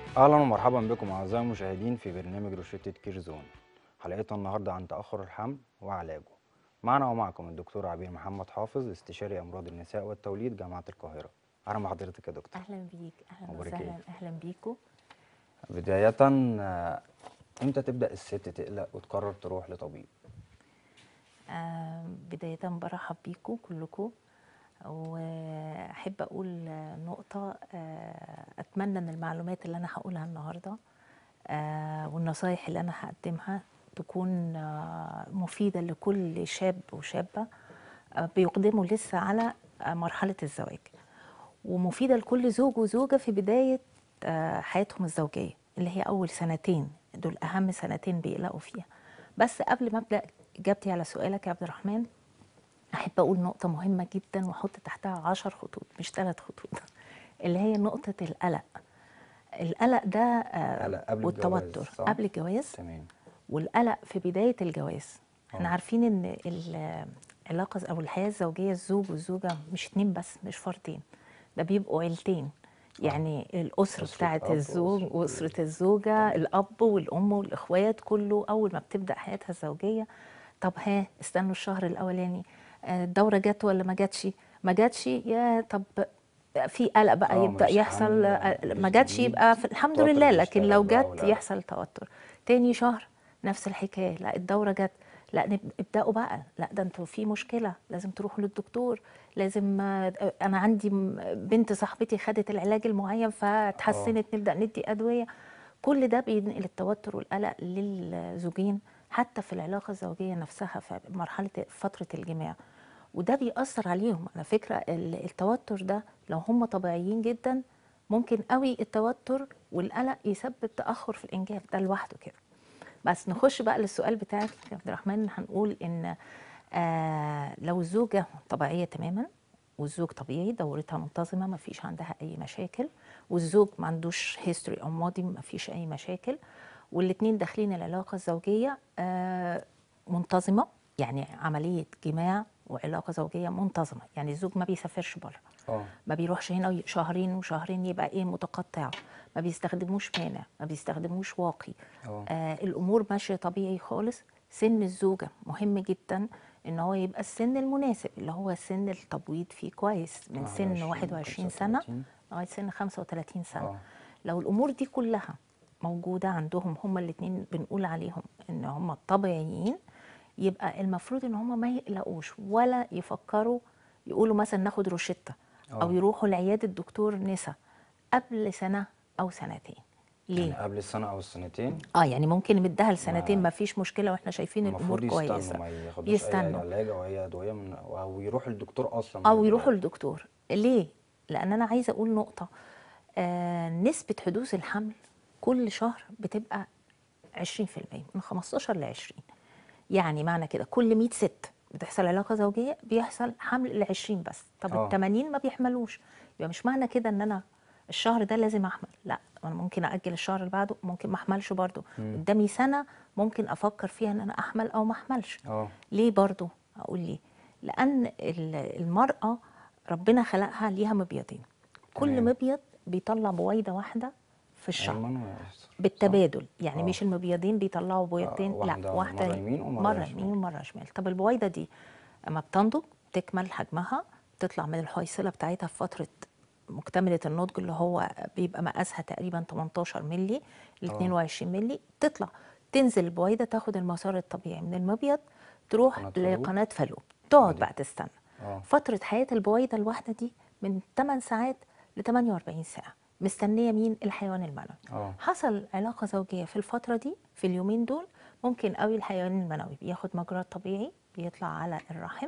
اهلا ومرحبا بكم اعزائي المشاهدين في برنامج روشتة كير زون حلقتنا النهارده عن تاخر الحمل وعلاجه معنا ومعكم الدكتور عبير محمد حافظ استشاري امراض النساء والتوليد جامعه القاهره اهلا بحضرتك يا دكتور اهلا بيك اهلا مبارك وسهلا إيه؟ اهلا بيكم بدايه آه، امتى تبدا الست تقلق وتقرر تروح لطبيب آه بدايه برحب بيكم كلكم واحب اقول آه، نقطه آه اتمنى ان المعلومات اللي انا هقولها النهارده آه والنصايح اللي انا هقدمها تكون آه مفيده لكل شاب وشابه آه بيقدموا لسه على آه مرحله الزواج ومفيده لكل زوج وزوجه في بدايه آه، حياتهم الزوجيه اللي هي اول سنتين دول اهم سنتين بيقلقوا فيها بس قبل ما ابدا اجابتي على سؤالك يا عبد الرحمن احب اقول نقطه مهمه جدا واحط تحتها عشر خطوط مش ثلاث خطوط اللي هي نقطه القلق القلق ده آه، قلق قبل والتوتر الجواز، صح؟ قبل الجواز تمام والقلق في بدايه الجواز احنا آه. عارفين ان العلاقه او الحياه الزوجيه الزوج والزوجه مش اتنين بس مش فردين ده بيبقوا عيلتين يعني الاسره أسرة بتاعت أب الزوج وأسرة واسره الزوجه الاب والام والاخوات كله اول ما بتبدا حياتها الزوجيه طب ها استنوا الشهر الاولاني آه، الدوره جت ولا ما جاتش ما جاتش يا طب في قلق بقى آه، يبدا مش يحصل حمل، آه، مش ما جاتش جديد. يبقى في الحمد توتر لله لكن بيشتغل لو بقى جت والقلق. يحصل توتر تاني شهر نفس الحكايه لا الدوره جت لا نب- ابداوا بقى لا ده انتوا في مشكله لازم تروحوا للدكتور لازم آه، انا عندي م- بنت صاحبتي خدت العلاج المعين فتحسنت نبدا ندي ادويه كل ده بينقل التوتر والقلق للزوجين حتى في العلاقه الزوجيه نفسها في مرحله فتره الجماع وده بيأثر عليهم على فكره ال- التوتر ده لو هم طبيعيين جدا ممكن قوي التوتر والقلق يسبب تأخر في الإنجاب ده لوحده كده بس نخش بقى للسؤال بتاعك يا عبد الرحمن هنقول ان آه لو الزوجه طبيعيه تماما والزوج طبيعي دورتها منتظمه ما فيش عندها اي مشاكل والزوج ما عندوش هيستوري او ماضي ما فيش اي مشاكل والاثنين داخلين العلاقه الزوجيه آه منتظمه يعني عمليه جماع وعلاقه زوجيه منتظمه يعني الزوج ما بيسافرش بره اه ما بيروحش هنا وي- شهرين وشهرين يبقى ايه متقطع ما بيستخدموش مانع ما بيستخدموش واقي اه آه الامور ماشيه طبيعي خالص سن الزوجه مهم جدا ان هو يبقى السن المناسب اللي هو سن التبويض فيه كويس من سن 21 21 سنه 35. لغايه سن 35 سنه اه لو الامور دي كلها موجوده عندهم هما الاثنين بنقول عليهم ان هما طبيعيين يبقى المفروض ان هما ما يقلقوش ولا يفكروا يقولوا مثلا ناخد روشته او آه. يروحوا لعياده دكتور نسا قبل سنه او سنتين ليه؟ يعني قبل السنه او السنتين اه يعني ممكن نمدها لسنتين ما- ما فيش مشكله واحنا شايفين المفروض الامور يستنوا كويسه ما ياخدوش اي يستنوا. علاج او اي ادويه من او يروحوا للدكتور اصلا من او البداية. يروحوا للدكتور ليه لان انا عايزه اقول نقطه آه نسبه حدوث الحمل كل شهر بتبقى 20% من 15 ل 20 يعني معنى كده كل 100 ست بتحصل علاقه زوجيه بيحصل حمل ل 20 بس طب آه. ال 80 ما بيحملوش يبقى مش معنى كده ان انا الشهر ده لازم احمل لا انا ممكن اجل الشهر اللي بعده ممكن ما احملش برضه قدامي سنه ممكن افكر فيها ان انا احمل او ما احملش اه ليه برضو اقول ليه لان ال- المراه ربنا خلقها ليها مبيضين كل تمام. مبيض بيطلع بويضه واحده في الشهر ايمن ويسر بالتبادل يعني آه. مش المبيضين بيطلعوا بويضتين آه، لا واحدة واحده مرة يمين ومرة مره شمال. يمين ومره شمال طب البويضه دي اما بتنضج تكمل حجمها تطلع من الحيصله بتاعتها في فتره مكتمله النضج اللي هو بيبقى مقاسها تقريبا 18 مللي ل آه. 22 مللي تطلع تنزل البويضه تاخد المسار الطبيعي من المبيض تروح قناة فالوب. لقناه فالوب تقعد بعدين. بقى تستنى اه فترة حياة البويضة الواحدة دي من 8 ساعات ل 48 ساعة مستنية مين الحيوان المنوي اه حصل علاقة زوجية في الفترة دي في اليومين دول ممكن قوي الحيوان المنوي بياخد مجرى طبيعي بيطلع على الرحم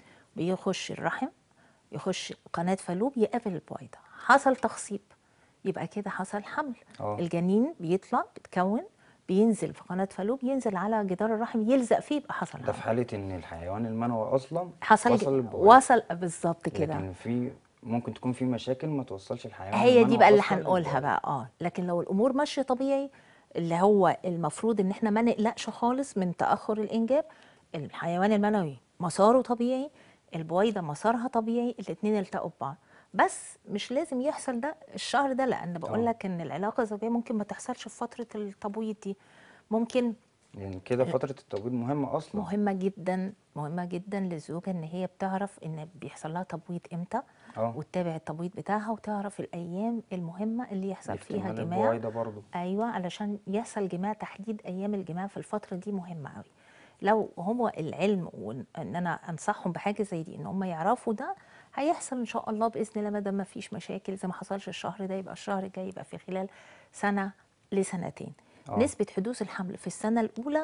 بيخش الرحم يخش قناة فالوب يقابل البويضة حصل تخصيب يبقى كده حصل حمل اه الجنين بيطلع بيتكون بينزل في قناة فالوب ينزل على جدار الرحم يلزق فيه يبقى حصل ده حمل في حاله ان الحيوان المنوي اصلا حصل وصل وصل, للبويضة. وصل بالظبط كده لكن في ممكن تكون في مشاكل ما توصلش الحيوان هي دي المنوي بقى اللي أصلاً هنقولها للبويضة. بقى اه لكن لو الامور ماشيه طبيعي اللي هو المفروض ان احنا ما نقلقش خالص من تاخر الانجاب الحيوان المنوي مساره طبيعي البويضه مسارها طبيعي الاثنين التقوا ببعض بس مش لازم يحصل ده الشهر ده لان بقول آه. لك ان العلاقه الزوجيه ممكن ما تحصلش في فتره التبويض دي ممكن يعني كده فتره التبويض مهمه اصلا مهمه جدا مهمه جدا للزوجه ان هي بتعرف ان بيحصل لها تبويض امتى اه وتتابع التبويض بتاعها وتعرف الايام المهمه اللي يحصل فيها اكتمال جماع البويضه برضو ايوه علشان يحصل جماع تحديد ايام الجماع في الفتره دي مهمه قوي لو هو العلم وان إن انا انصحهم بحاجه زي دي ان هم يعرفوا ده هيحصل ان شاء الله باذن الله ما دام ما فيش مشاكل زي ما حصلش الشهر ده يبقى الشهر الجاي يبقى في خلال سنه لسنتين آه. نسبه حدوث الحمل في السنه الاولى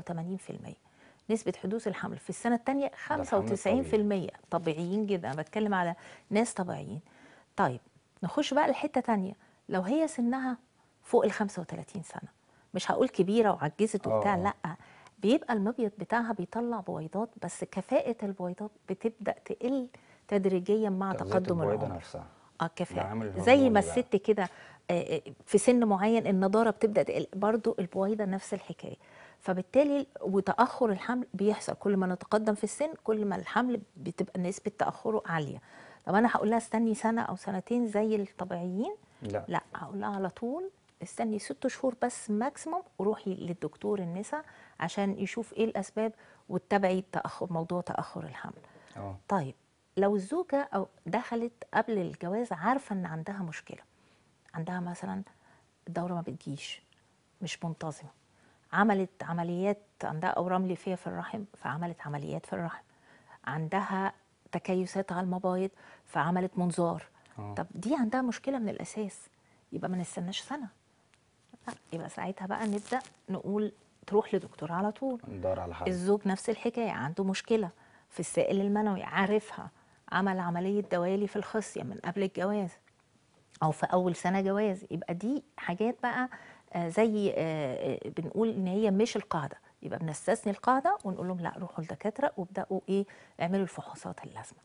85% نسبة حدوث الحمل في السنة الثانية الحمل 95% طبيعيين جدا أنا بتكلم على ناس طبيعيين طيب نخش بقى لحتة تانية لو هي سنها فوق ال 35 سنة مش هقول كبيرة وعجزت آه، وبتاع آه. لا بيبقى المبيض بتاعها بيطلع بويضات بس كفاءة البويضات بتبدأ تقل تدريجيا مع تغذية تقدم البويضه العمر نفسها اه ده كفاءة عامل زي هرموني ما بقى. الست كده آه، آه، في سن معين النضارة بتبدأ تقل برضو البويضة نفس الحكاية فبالتالي وتأخر الحمل بيحصل كل ما نتقدم في السن كل ما الحمل بتبقى نسبة تأخره عالية طب أنا هقول لها استني سنة أو سنتين زي الطبيعيين لا لا هقول لها على طول استني ست شهور بس ماكسيموم وروحي للدكتور النساء عشان يشوف ايه الاسباب وتتابعي تاخر موضوع تاخر الحمل اه طيب لو الزوجه او دخلت قبل الجواز عارفه ان عندها مشكله عندها مثلا الدوره ما بتجيش مش منتظمه عملت عمليات عندها اورام ليفيه في الرحم فعملت عمليات في الرحم عندها تكيسات على المبايض فعملت منظار آه. طب دي عندها مشكله من الاساس يبقى ما نستناش سنه لا يبقى ساعتها بقى نبدا نقول تروح لدكتور على طول ندور على حل الزوج نفس الحكايه عنده مشكله في السائل المنوي عارفها عمل عمليه دوالي في الخصيه من قبل الجواز او في اول سنه جواز يبقى دي حاجات بقى آه، زي آه، آه، بنقول ان هي مش القاعده يبقى بنستثني القاعده ونقول لهم لا روحوا لدكاتره وابداوا ايه اعملوا الفحوصات اللازمه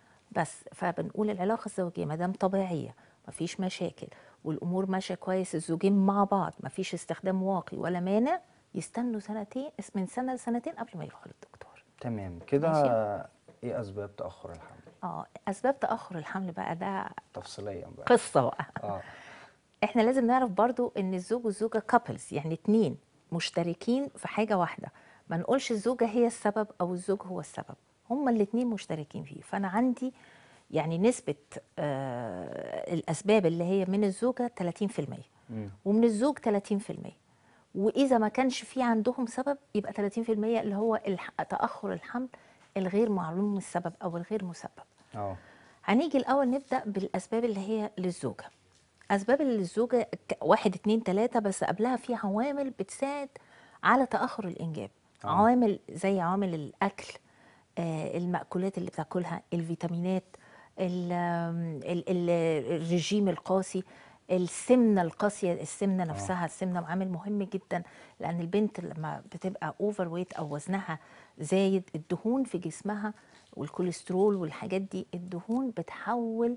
بس فبنقول العلاقه الزوجيه ما دام طبيعيه مفيش مشاكل والامور ماشيه كويس الزوجين مع بعض مفيش استخدام واقي ولا مانع يستنوا سنتين من سنه لسنتين قبل ما يروحوا للدكتور تمام كده ماشي. ايه اسباب تاخر الحمل اه اسباب تاخر الحمل بقى ده تفصيليا بقى قصه بقى اه احنا لازم نعرف برضو ان الزوج والزوجه كابلز يعني اتنين مشتركين في حاجه واحده ما نقولش الزوجه هي السبب او الزوج هو السبب هما الاتنين مشتركين فيه فانا عندي يعني نسبه آه الاسباب اللي هي من الزوجه 30% مم. ومن الزوج 30% واذا ما كانش في عندهم سبب يبقى 30% اللي هو الح- تاخر الحمل الغير معلوم السبب او الغير مسبب اه هنيجي الأول نبدأ بالأسباب اللي هي للزوجة أسباب اللي للزوجة ك- واحد اتنين تلاتة بس قبلها في عوامل بتساعد على تأخر الإنجاب آه. عوامل زي عوامل الأكل آه المأكولات اللي بتاكلها الفيتامينات ال- آم، ال- ال- الرجيم القاسي السمنة القاسية السمنة نفسها السمنة عامل مهم جدا لأن البنت لما بتبقى اوفر ويت أو وزنها زايد الدهون في جسمها والكوليسترول والحاجات دي الدهون بتحول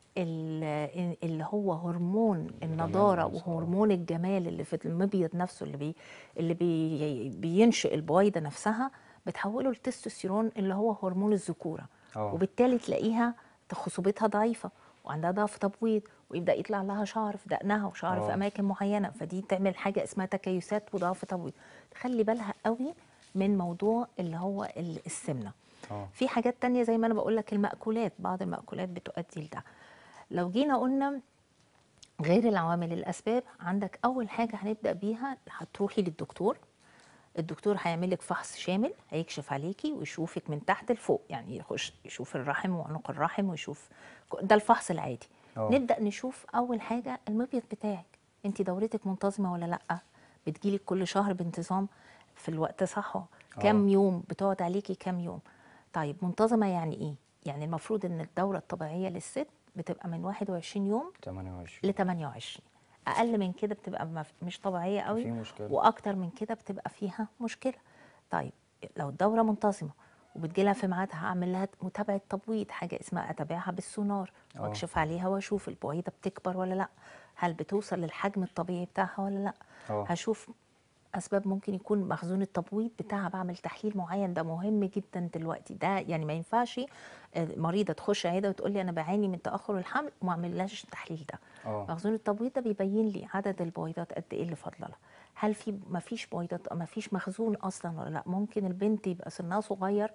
ال- اللي هو هرمون النضارة نفسه، آه. وهرمون الجمال اللي في المبيض نفسه اللي بي اللي بي بينشئ البويضة نفسها بتحوله لتستوستيرون اللي هو هرمون الذكورة آه. وبالتالي تلاقيها خصوبتها ضعيفة وعندها ضعف تبويض ويبدا يطلع لها شعر في دقنها وشعر آه. في اماكن معينه فدي تعمل حاجه اسمها تكيسات وضعف تبويض تخلي بالها قوي من موضوع اللي هو ال- السمنه اه في حاجات تانية زي ما انا بقول لك المأكولات بعض المأكولات بتؤدي لده لو جينا قلنا غير العوامل الاسباب عندك اول حاجه هنبدا بيها هتروحي للدكتور الدكتور هيعمل لك فحص شامل هيكشف عليكي ويشوفك من تحت لفوق يعني يخش يشوف الرحم وعنق الرحم ويشوف ده الفحص العادي آه. نبدا نشوف اول حاجه المبيض بتاعك انت دورتك منتظمه ولا لا بتجيلك كل شهر بانتظام في الوقت صح كام آه. يوم بتقعد عليكي كام يوم طيب منتظمه يعني ايه يعني المفروض ان الدوره الطبيعيه للست بتبقى من 21 يوم 28 ل 28 اقل من كده بتبقى مف- مش طبيعيه قوي في مشكلة. واكتر من كده بتبقى فيها مشكله طيب لو الدوره منتظمه وبتجيلها في ميعادها هعمل لها متابعه تبويض حاجه اسمها اتابعها بالسونار آه. واكشف عليها واشوف البويضه بتكبر ولا لا هل بتوصل للحجم الطبيعي بتاعها ولا لا اه هشوف اسباب ممكن يكون مخزون التبويض بتاعها بعمل تحليل معين ده مهم جدا دلوقتي ده يعني ما ينفعش آه، مريضه تخش عياده وتقول لي انا بعاني من تاخر الحمل وما اعملهاش التحليل ده اه مخزون التبويض ده بيبين لي عدد البويضات قد ايه اللي فاضله لها هل في ما فيش بويضات ما فيش مخزون اصلا ولا لا ممكن البنت يبقى سنها صغير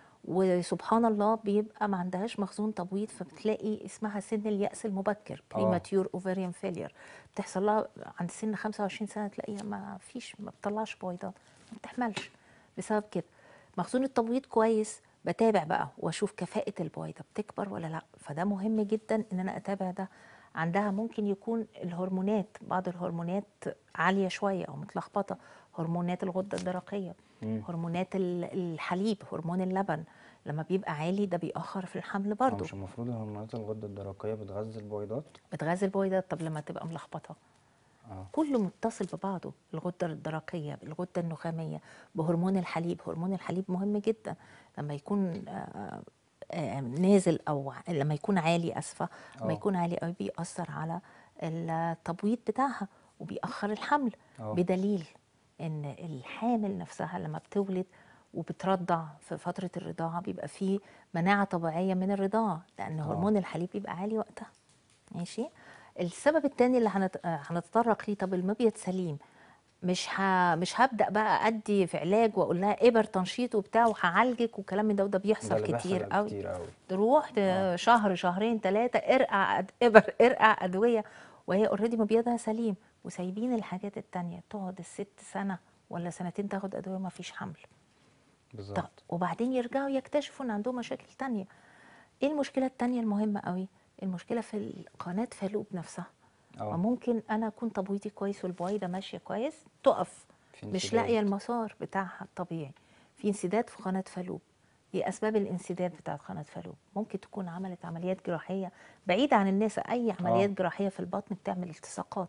وسبحان الله بيبقى ما عندهاش مخزون تبويض فبتلاقي اسمها سن اليأس المبكر آه. بريماتيور اوفريان فيلير بتحصل لها عند سن 25 سنه تلاقيها ما فيش ما بتطلعش بويضات ما بتحملش بسبب كده مخزون التبويض كويس بتابع بقى واشوف كفاءة البويضة بتكبر ولا لا فده مهم جدا ان انا اتابع ده عندها ممكن يكون الهرمونات بعض الهرمونات عالية شوية او متلخبطة هرمونات الغدة الدرقية مم. هرمونات ال- الحليب هرمون اللبن لما بيبقى عالي ده بيأخر في الحمل هو برضه مش المفروض هرمونات الغدة الدرقية بتغذي البويضات؟ بتغذي البويضات طب لما تبقى ملخبطة اه كله متصل ببعضه الغدة الدرقية بالغدة النخامية بهرمون الحليب هرمون الحليب مهم جدا لما يكون آه، آه، نازل أو ع- لما يكون عالي أسفة لما آه. يكون عالي قوي بيأثر على التبويض بتاعها وبيأخر الحمل آه. بدليل إن الحامل نفسها لما بتولد وبترضع في فترة الرضاعة بيبقى فيه مناعة طبيعية من الرضاعة لأن آه. هرمون الحليب بيبقى عالي وقتها ماشي السبب التاني اللي هنت... آه، هنتطرق ليه طب المبيض سليم مش ه... مش هبدا بقى ادي في علاج واقول لها ابر تنشيط وبتاع وهعالجك والكلام من ده وده ده بيحصل اللي كتير بيحصل قوي كتير قوي تروح ت- شهر شهرين ثلاثه ارقع أد... ابر ارقع ادويه وهي اوريدي مبيضها سليم وسايبين الحاجات التانية تقعد الست سنه ولا سنتين تاخد ادويه ما فيش حمل طب بالظبط وبعدين يرجعوا يكتشفوا ان عندهم مشاكل تانية ايه المشكله التانية المهمه قوي المشكله في قناه فالوب نفسها اه وممكن انا اكون تبويضي كويس والبويضه ماشيه كويس تقف في مش انسداد. لاقيه المسار بتاعها الطبيعي في انسداد في قناه فالوب ايه اسباب الانسداد بتاع قناه فالوب ممكن تكون عملت عمليات جراحيه بعيده عن النساء اي عمليات آه. جراحيه في البطن بتعمل التصاقات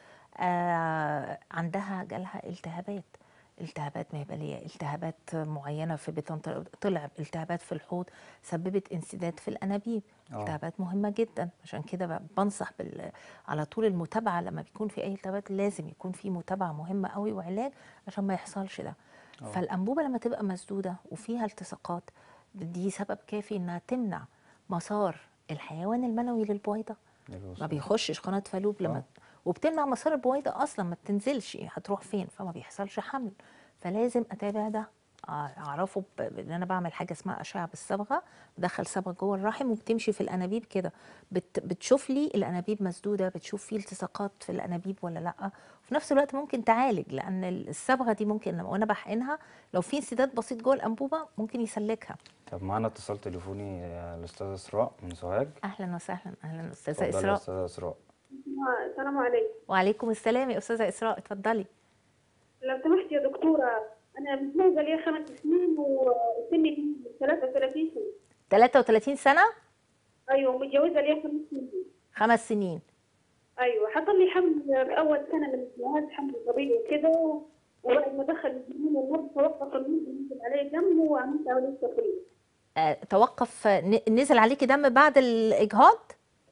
آه عندها جالها التهابات التهابات مهبليه التهابات معينه في بطن طلع التهابات في الحوض سببت انسداد في الانابيب آه. التهابات مهمه جدا عشان كده ب- بنصح بال... على طول المتابعه لما بيكون في اي التهابات لازم يكون في متابعه مهمه قوي وعلاج عشان ما يحصلش ده آه. فالانبوبه لما تبقى مسدوده وفيها التصاقات دي سبب كافي انها تمنع مسار الحيوان المنوي للبويضه ما للوصول. بيخشش قناه فالوب لما آه. وبتمنع مسار البويضه اصلا ما بتنزلش هتروح فين فما بيحصلش حمل فلازم اتابع ده آه، اعرفه ب- بان انا بعمل حاجه اسمها اشعه بالصبغه بدخل صبغه جوه الرحم وبتمشي في الانابيب كده بت بتشوف لي الانابيب مسدوده بتشوف في التصاقات في الانابيب ولا لا وفي نفس الوقت ممكن تعالج لان الصبغه دي ممكن لما وانا بحقنها لو في انسداد بسيط جوه الانبوبه ممكن يسلكها طب معانا اتصال تليفوني آه، الاستاذه اسراء من سوهاج اهلا وسهلا اهلا استاذه اتفضلي يا اسراء استاذه اسراء السلام عليكم وعليكم السلام يا استاذه اسراء اتفضلي لو سمحت يا دكتورة أنا متجوزة لي خمس سنين وسني 33 سنة 33 سنه أيوة متجوزة لي خمس سنين خمس سنين أيوة حصل لي حمل في أول سنة من الجواز حمل طبيعي وكده وبعد ما دخل الجنين النبض توقف النبض نزل عليه دم وعملت عملية تفريغ آه، توقف ن- نزل عليكي دم بعد الاجهاض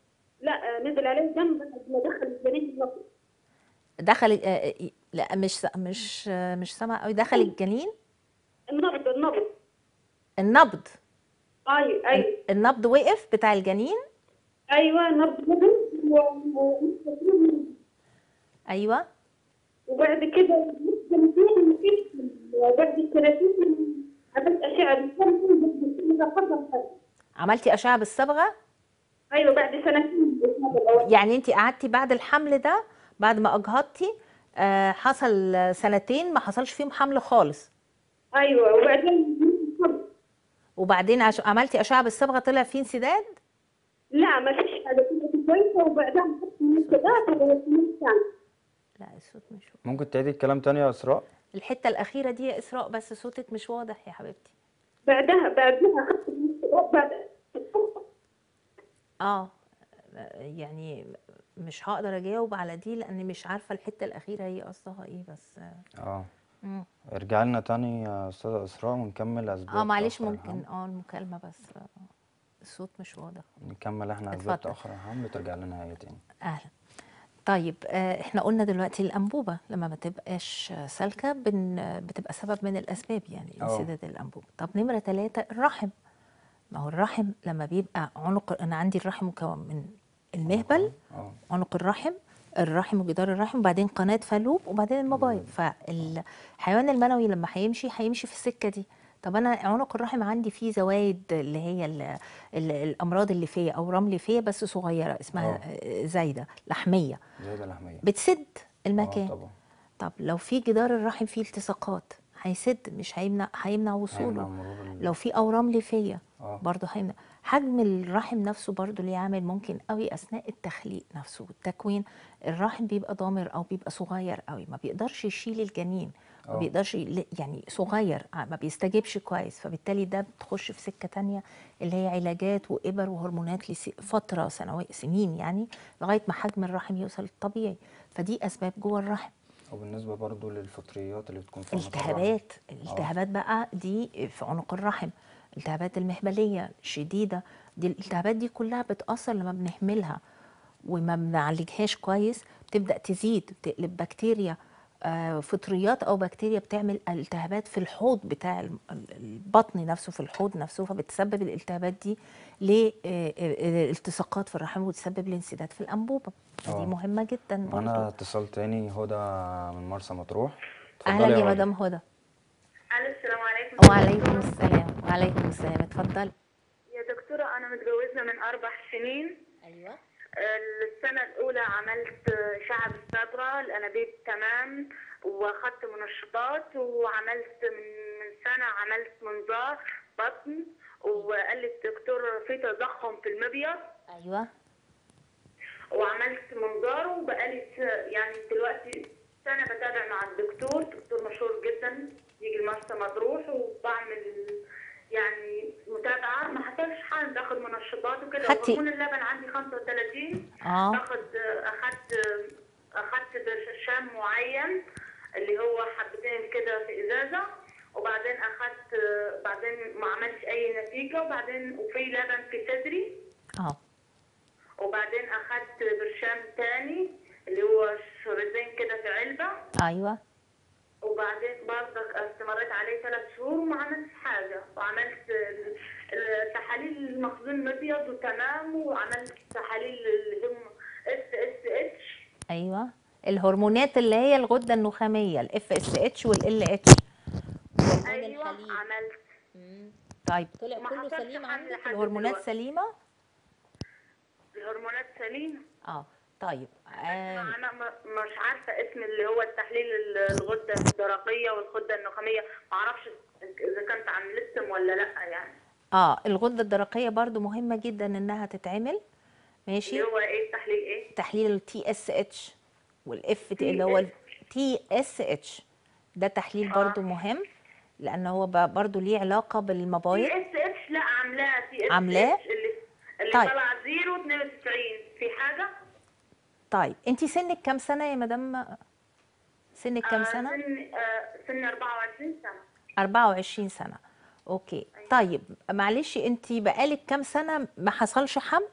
لا آه، نزل عليه دم بعد ما دخل الجنين النبض دخل آه، لا مش س- مش آه، مش سامع قوي دخل الجنين النبض النبض النبض أيوة أيوة النبض وقف بتاع الجنين أيوة نبض نزل و- و- ايوه وبعد كده سنتين مفيش بعد الثلاثين عملت أشعة بالسنتين إذا فضل حد عملتي اشعه بالصبغه أيوة بعد سنتين بالسنة الأول يعني انت قعدتي بعد الحمل ده بعد ما اجهضتي آه، حصل سنتين ما حصلش فيهم حمل خالص أيوة وبعدين حمل. وبعدين عش... عملتي اشعه بالصبغه طلع فيه انسداد لا ما فيش حاجة كنت كويسة وبعدين حط منتجات وسنين ثانية لا الصوت مش واضح. ممكن تعيدي الكلام تاني يا اسراء الحته الاخيره دي يا اسراء بس صوتك مش واضح يا حبيبتي بعدها بعدها أخذت منتجات بعد اه يعني مش هقدر اجاوب على دي لان مش عارفه الحته الاخيره هي قصدها ايه بس اه مم. ارجعي لنا تاني يا استاذه اسراء ونكمل اسباب اه معلش تأخر ممكن الحمل. اه المكالمه بس آه، الصوت مش واضح نكمل احنا اسباب اتفضل. تاخر الحمل وترجع لنا هي تاني اهلا طيب آه، احنا قلنا دلوقتي الانبوبه لما ما تبقاش سالكه بن بتبقى سبب من الاسباب يعني اه. انسداد الانبوبه طب نمره ثلاثة الرحم ما هو الرحم لما بيبقى عنق انا عندي الرحم مكون من المهبل اه عنق الرحم الرحم وجدار الرحم وبعدين قناه فالوب وبعدين المبايض فالحيوان المنوي لما هيمشي هيمشي في السكه دي طب انا عنق الرحم عندي فيه زوايد اللي هي ال ال الامراض الليفيه او رمل ليفيه بس صغيره اسمها آه، زايده لحميه زايده لحميه بتسد اه المكان طبعا طب لو في جدار الرحم فيه التصاقات هيسد مش هيمنع هيمنع هيمنع وصوله مرور ال- لو في اورام ليفيه اه برضه هيمنع حجم الرحم نفسه برضه ليه عامل ممكن قوي اثناء التخليق نفسه والتكوين الرحم بيبقى ضامر او بيبقى صغير قوي ما بيقدرش يشيل الجنين ما اه. بيقدرش يل- يعني صغير آه، ما بيستجيبش كويس فبالتالي ده بتخش في سكه تانية اللي هي علاجات وابر وهرمونات لفتره سنوات سنين يعني لغايه ما حجم الرحم يوصل للطبيعي فدي اسباب جوه الرحم وبالنسبه برضو للفطريات اللي بتكون في عنق الرحم. التهابات الالتهابات بقى دي في عنق الرحم الالتهابات المهبليه شديده دي الالتهابات دي كلها بتاثر لما بنهملها وما بنعالجهاش كويس بتبدا تزيد بتقلب بكتيريا آه، فطريات او بكتيريا بتعمل التهابات في الحوض بتاع الم- البطن نفسه في الحوض نفسه فبتسبب الالتهابات دي لالتصاقات في الرحم وتسبب الانسداد في الانبوبه فدي اه. مهمه جدا معانا برضه اتصال تاني هدى من مرسى مطروح اهلا اتفضلي يا هدى. مدام هدى الو السلام عليكم وعليكم السلام وعليكم السلام اتفضلي يا دكتورة أنا متجوزة من أربع سنين ايوه السنة الأولى عملت شعب الصدرة الأنابيب تمام وأخدت منشطات وعملت من من سنة عملت منظار بطن وقال لي الدكتور في تضخم في المبيض ايوه وعملت منظار وبقالي س- يعني دلوقتي سنة بتابع مع الدكتور دكتور مشهور جدا يجي المرسى مطروح وبعمل يعني متابعة ما حصلش حاجة باخد منشطات وكده خدتي- وهرمون اللبن عندي 35 اه باخد اخدت اخدت برشام معين اللي هو حبتين كده في ازازه وبعدين اخدت بعدين ما عملش اي نتيجه وبعدين وفي لبن في صدري اه وبعدين اخدت برشام تاني اللي هو شريطين كده في علبه ايوه وبعدين برضك استمريت عليه ثلاث شهور وما عملتش حاجه وعملت ال- ال- تحاليل المخزون مبيض وتمام وعملت تحاليل اللي هم اس اس اتش ايوه الهرمونات اللي هي الغده النخاميه الاف اس اتش والال اتش ايوه عملت طيب طلع ما كله حصلش سليم حمل عندك لحد الهرمونات دلوقتي. سليمه الهرمونات سليمه اه طيب آم، انا م- مش عارفه اسم اللي هو التحليل ال- الغده الدرقيه والغده النخاميه ما اعرفش اذا كانت عملتهم ولا لا يعني اه الغده الدرقيه برضو مهمه جدا انها تتعمل ماشي اللي هو ايه التحليل ايه تحليل التي اس اتش والاف تي اللي هو التي اس اتش ده تحليل برضو مهم لان هو ب- برضو ليه علاقه تي بالمبايض اس اتش لا عاملاه تي اس عاملاه؟ اتش اللي اللي طيب. طلع 0 92 في حاجه طيب انت سنك كام سنه يا مدام سنك كام آه، سنه سن آه، سن 24 سنه 24 سنه اوكي طيب معلش انت بقالك كام سنه ما حصلش حمل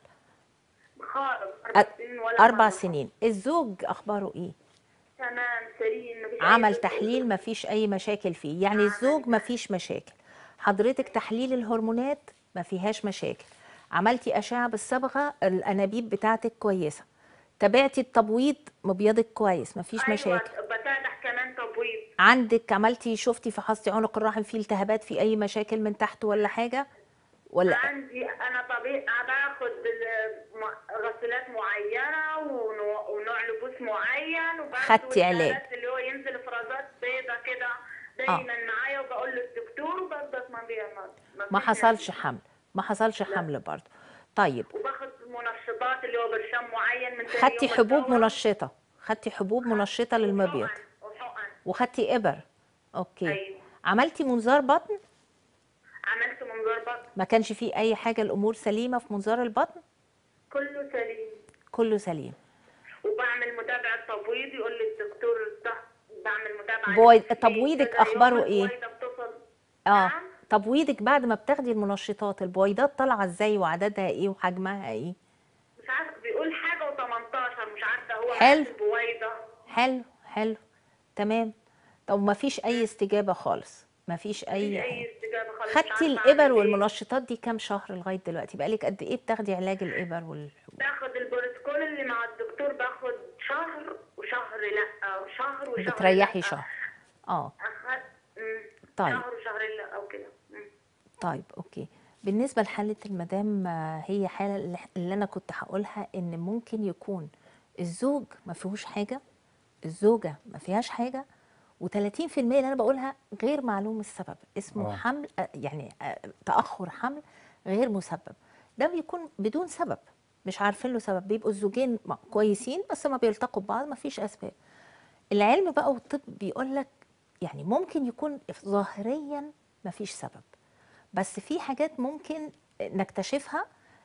خالص اربع أ- سنين ولا اربع مرة. سنين الزوج اخباره ايه تمام سليم مفيش أي عمل مشكلة. تحليل ما فيش اي مشاكل فيه يعني الزوج ما فيش مشاكل حضرتك تحليل الهرمونات ما فيهاش مشاكل عملتي اشعه بالصبغه الانابيب بتاعتك كويسه تابعتي التبويض مبيضك كويس ما فيش أيوة، مشاكل بتابع كمان تبويض عندك عملتي شفتي فحصتي عنق الرحم فيه التهابات في اي مشاكل من تحت ولا حاجه ولا عندي انا طبيعي باخد ال- م- غسولات معينه ونوع, ونوع لبوس معين وباخد خدتي علاج. والحالات اللي هو ينزل افرازات بيضه كده دايما معايا وبقول للدكتور وبرضك ما بيعمل ما حصلش حمل ما حصلش حمل برضه طيب وباخد منشطات اللي هو برشام معين من تاني خدتي يوم حبوب الدورة. منشطه خدتي حبوب منشطه للمبيض وحقن- وحقن. وخدتي ابر اوكي أيوة. عملتي منظار بطن عملت منظار بطن ما كانش فيه اي حاجه الامور سليمه في منظار البطن كله سليم كله سليم وبعمل متابعة تبويض يقول لي الدكتور ط- بعمل متابعة بوي- في تبويضك كذا يوم أخباره إيه؟ البويضة بتصل اه نعم. تبويضك بعد ما بتاخدي المنشطات البويضات طالعه ازاي وعددها ايه وحجمها ايه مش عارف بيقول حاجة و18 مش عارفة هو حلو. البويضه حلو حلو تمام طب ما فيش اي استجابه خالص ما فيش مفيش اي اي استجابه خالص مش خدتي عارفة الابر أعمل إيه. والمنشطات دي كام شهر لغايه دلوقتي بقالك قد ايه بتاخدي علاج الابر وال... باخد البروتوكول اللي مع الدكتور باخد شهر وشهر لا وشهر وشهر بتريحي لأ. شهر اه أخد مم. طيب. شهر وشهرين لا او كده مم. طيب اوكي بالنسبه لحاله المدام آه، هي حاله اللي- اللي انا كنت هقولها ان ممكن يكون الزوج ما فيهوش حاجه الزوجه ما فيهاش حاجه و30% اللي انا بقولها غير معلوم السبب اسمه آه. حمل آه، يعني آه، تاخر حمل غير مسبب ده بيكون بدون سبب مش عارفين له سبب بيبقوا الزوجين م- كويسين بس ما بيلتقوا ببعض ما فيش اسباب العلم بقى والطب بيقول لك يعني ممكن يكون ظاهريا ما فيش سبب بس في حاجات ممكن نكتشفها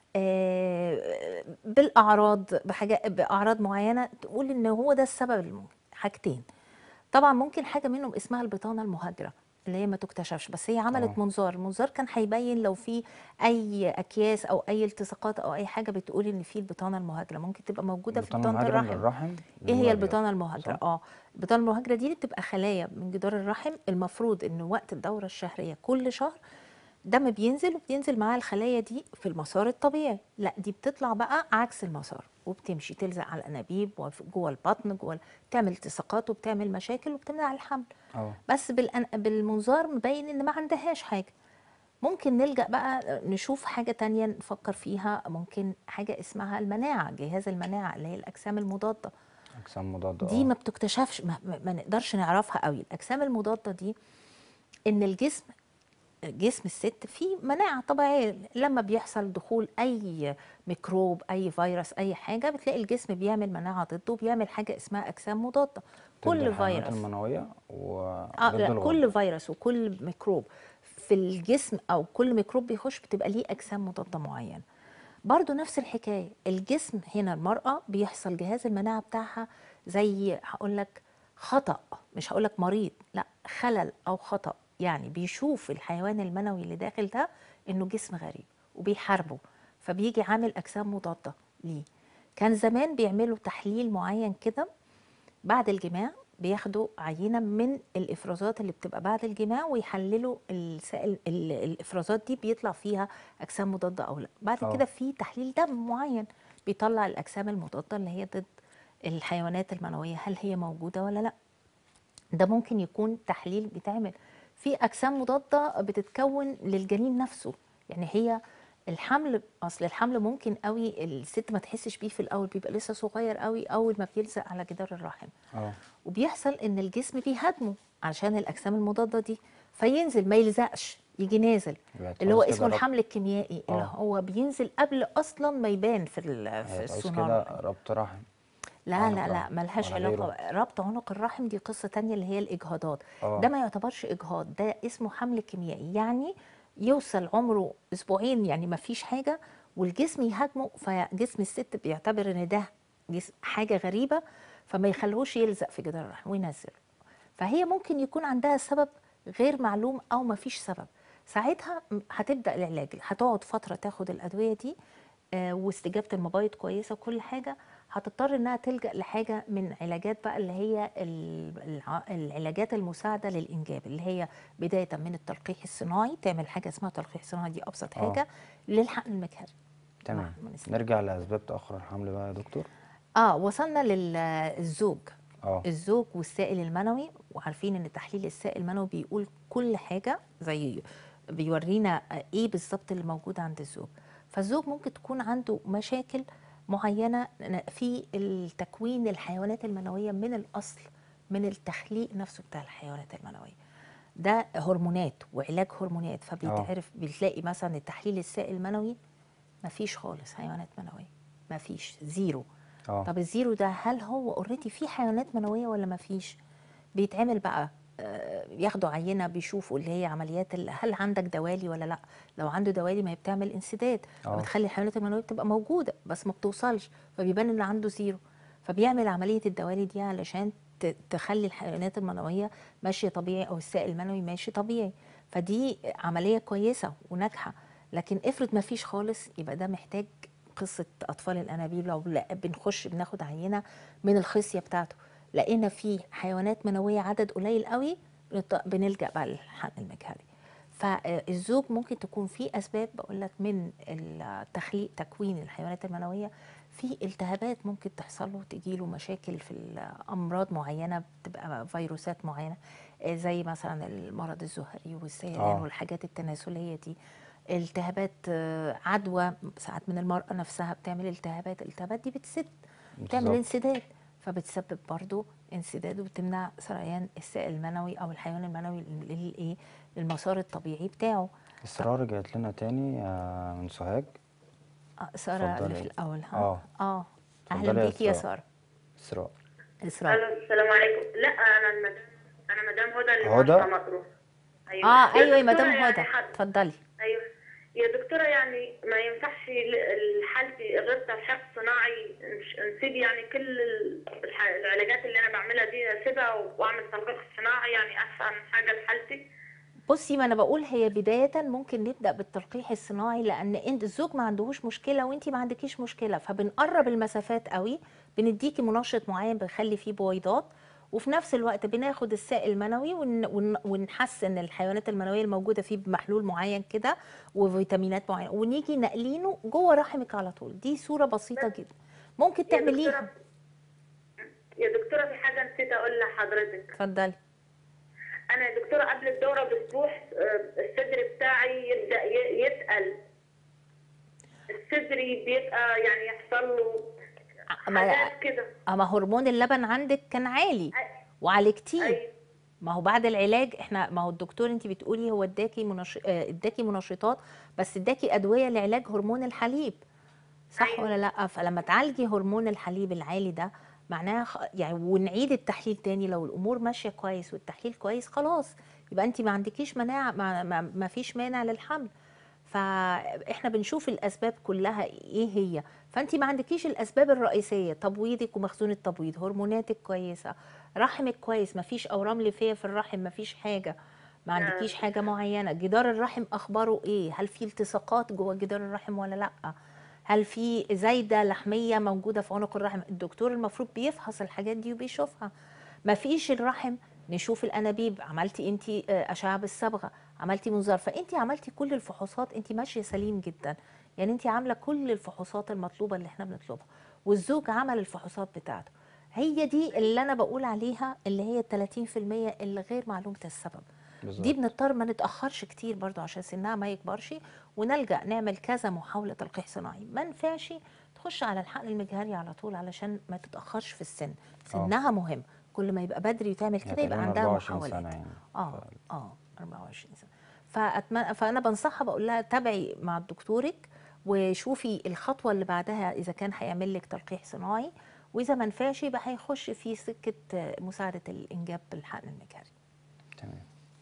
آه، بالاعراض بحاجات باعراض معينه تقول ان هو ده السبب الممكن حاجتين طبعا ممكن حاجه منهم اسمها البطانه المهاجره اللي هي ما تكتشفش بس هي عملت آه. منظار المنظار كان هيبين لو في اي اكياس او اي التصاقات او اي حاجه بتقول ان في البطانه المهاجره ممكن تبقى موجوده في البطانة بطانه المهاجرة من الرحم الرحم ايه لون هي أبيض. البطانه المهاجره صح؟ اه البطانه المهاجره دي اللي بتبقى خلايا من جدار الرحم المفروض ان وقت الدوره الشهريه كل شهر دم بينزل وبينزل معاه الخلايا دي في المسار الطبيعي لا دي بتطلع بقى عكس المسار وبتمشي تلزق على الانابيب وجوه البطن جوه بتعمل التصاقات وبتعمل مشاكل وبتمنع الحمل اه بس بالأن... بالمنظار مبين ان ما عندهاش حاجه ممكن نلجأ بقى نشوف حاجة تانية نفكر فيها ممكن حاجة اسمها المناعة جهاز المناعة اللي هي الأجسام المضادة اجسام مضادة دي آه. ما بتكتشفش ما, ما- ما نقدرش نعرفها قوي الاجسام المضاده دي ان الجسم جسم الست فيه مناعه طبيعيه لما بيحصل دخول اي ميكروب اي فيروس اي حاجه بتلاقي الجسم بيعمل مناعه ضده وبيعمل حاجه اسمها اجسام مضاده ضد كل الحيوانات فيروس المنوية وضد اه لا الغدة. كل فيروس وكل ميكروب في الجسم او كل ميكروب بيخش بتبقى ليه اجسام مضاده معينه برضو نفس الحكايه الجسم هنا المراه بيحصل جهاز المناعه بتاعها زي هقول لك خطا مش هقول لك مريض لا خلل او خطا يعني بيشوف الحيوان المنوي اللي داخل ده انه جسم غريب وبيحاربه فبيجي عامل اجسام مضاده ليه كان زمان بيعملوا تحليل معين كده بعد الجماع بياخدوا عينه من الافرازات اللي بتبقى بعد الجماع ويحللوا السائل ال- الافرازات دي بيطلع فيها اجسام مضاده او لا بعد آه. كده في تحليل دم معين بيطلع الاجسام المضاده اللي هي ضد الحيوانات المنويه هل هي موجوده ولا لا ده ممكن يكون تحليل بيتعمل في اجسام مضاده بتتكون للجنين نفسه يعني هي الحمل اصل الحمل ممكن قوي الست ما تحسش بيه في الاول بيبقى لسه صغير قوي اول ما بيلزق على جدار الرحم اه وبيحصل ان الجسم بيهاجمه عشان الاجسام المضاده دي فينزل ما يلزقش يجي نازل يبقى اللي هو تعوز اسمه كده ربط- الحمل الكيميائي اللي آه. هو بينزل قبل اصلا ما يبان في ال- في هتعوز السونار كده ربط رحم لا عنق لا لا رحم ملهاش ولا علاقه غيره؟ ربط عنق الرحم دي قصه تانية اللي هي الاجهاضات آه. ده ما يعتبرش اجهاض ده اسمه حمل كيميائي يعني يوصل عمره اسبوعين يعني ما فيش حاجه والجسم يهاجمه فجسم الست بيعتبر ان ده جسم حاجه غريبه فما يخلوش يلزق في جدار الرحم وينزل فهي ممكن يكون عندها سبب غير معلوم او ما فيش سبب ساعتها م- هتبدا العلاج هتقعد فتره تاخد الادويه دي آه، واستجابه المبايض كويسه وكل حاجه هتضطر انها تلجا لحاجه من علاجات بقى اللي هي ال- الع- العلاجات المساعده للانجاب اللي هي بدايه من التلقيح الصناعي تعمل حاجه اسمها تلقيح صناعي دي ابسط آه. حاجه للحقن المجهري تمام من الست. نرجع لاسباب تاخر الحمل بقى يا دكتور اه وصلنا للزوج اه الزوج والسائل المنوي وعارفين ان تحليل السائل المنوي بيقول كل حاجه زي بيورينا ايه بالظبط اللي موجود عند الزوج فالزوج ممكن تكون عنده مشاكل معينه في التكوين الحيوانات المنويه من الاصل من التخليق نفسه بتاع الحيوانات المنويه ده هرمونات وعلاج هرمونات فبيتعرف بتلاقي مثلا التحليل السائل المنوي مفيش خالص حيوانات منويه مفيش زيرو اه طب الزيرو ده هل هو اوريدي في حيوانات منويه ولا ما فيش بيتعمل بقى آه، ياخدوا عينه بيشوفوا اللي هي عمليات ال- هل عندك دوالي ولا لا لو عنده دوالي ما هي بتعمل انسداد آه. فبتخلي الحيوانات المنويه بتبقى موجوده بس ما بتوصلش فبيبان ان عنده زيرو فبيعمل عمليه الدوالي دي علشان ت- تخلي الحيوانات المنويه ماشيه طبيعي او السائل المنوي ماشي طبيعي فدي عمليه كويسه وناجحه لكن افرض ما فيش خالص يبقى ده محتاج قصه اطفال الانابيب لو لا- بنخش بناخد عينه من الخصيه بتاعته لقينا فيه حيوانات منويه عدد قليل قوي بنط- بنلجا بقى للحقن المجهري فالزوج ممكن تكون في اسباب بقول لك من التخليق تكوين الحيوانات المنويه في التهابات ممكن تحصل له تجي له مشاكل في الامراض معينه بتبقى فيروسات معينه آه، زي مثلا المرض الزهري والسيلان آه. والحاجات التناسليه دي التهابات آه، عدوى ساعات من المراه نفسها بتعمل التهابات الالتهابات دي بتسد بتعمل بالظبط. انسداد فبتسبب برضو انسداد وبتمنع سريان السائل المنوي او الحيوان المنوي للايه للمسار الطبيعي بتاعه اسراء رجعت لنا تاني آه، من سوهاج آه، ساره اللي اتفضلي. في الاول ها آه. اه اتفضلي اهلا يا بيكي يا إسراء. ساره اسراء اسراء الو السلام عليكم لا انا المدام انا مدام هدى اللي هدى؟ مرسى مطروح اه يا ايوه يا دكتورة مدام يعني هدى حد- اتفضلي ايوه يا دكتوره يعني ما ينفعش ل- حالتي غير تلحيق صناعي مش نسيب يعني كل ال- الح- العلاجات اللي انا بعملها دي اسيبها واعمل تلقيح صناعي يعني احسن حاجه لحالتي بصي ما انا بقول هي بدايه ممكن نبدا بالتلقيح الصناعي لان انت الزوج ما عندهوش مشكله وانت ما عندكيش مشكله فبنقرب المسافات قوي بنديكي منشط معين بنخلي فيه بويضات وفي نفس الوقت بناخد السائل المنوي ون- ون- ونحسن الحيوانات المنويه الموجوده فيه بمحلول معين كده وفيتامينات معينه ونيجي نقلينه جوه رحمك على طول دي صوره بسيطه جدا ممكن يا تعمليها دكتورة يا دكتورة في حاجة نسيت أقول لحضرتك اتفضلي أنا يا دكتورة قبل الدورة بأسبوع آه، الصدر بتاعي يبدأ ي- يتقل الصدري بيبقى يعني يحصل له ما- حاجات كده اما هرمون اللبن عندك كان عالي وعالجتيه أيوة. ما هو بعد العلاج احنا ما هو الدكتور انت بتقولي هو اداكي منش... آه، اداكي منشطات بس اداكي ادويه لعلاج هرمون الحليب صح أيوة. ولا لا فلما تعالجي هرمون الحليب العالي ده معناها خ... يعني ونعيد التحليل تاني لو الامور ماشيه كويس والتحليل كويس خلاص يبقى انت ما عندكيش مناعه ما, ما... ما فيش مانع للحمل فاحنا بنشوف الاسباب كلها ايه هي فانت ما عندكيش الاسباب الرئيسيه تبويضك ومخزون التبويض هرموناتك كويسه رحمك كويس ما فيش اورام ليفيه في الرحم ما فيش حاجه ما عندكيش حاجه معينه جدار الرحم اخباره ايه هل في التصاقات جوه جدار الرحم ولا لا هل في زايده لحميه موجوده في عنق الرحم الدكتور المفروض بيفحص الحاجات دي وبيشوفها ما فيش الرحم نشوف الانابيب عملتي انت اشعه بالصبغه عملتي منظار فانت عملتي كل الفحوصات انت ماشيه سليم جدا يعني انت عامله كل الفحوصات المطلوبه اللي احنا بنطلبها والزوج عمل الفحوصات بتاعته هي دي اللي انا بقول عليها اللي هي ال 30% اللي غير معلومه السبب بالظبط دي بنضطر ما نتاخرش كتير برضو عشان سنها ما يكبرش ونلجا نعمل كذا محاوله تلقيح صناعي ما نفعش تخش على الحقن المجهري على طول علشان ما تتاخرش في السن سنها مهم كل ما يبقى بدري وتعمل يعني كده يبقى تقريباً عندها 24 محاولات سنة يعني اه اه 24 سنه فأتمنى فانا بنصحها بقول لها تابعي مع دكتورك وشوفي الخطوه اللي بعدها اذا كان هيعمل لك تلقيح صناعي واذا ما نفعش يبقى هيخش في سكه آه، مساعده الانجاب بالحقن المجهري تمام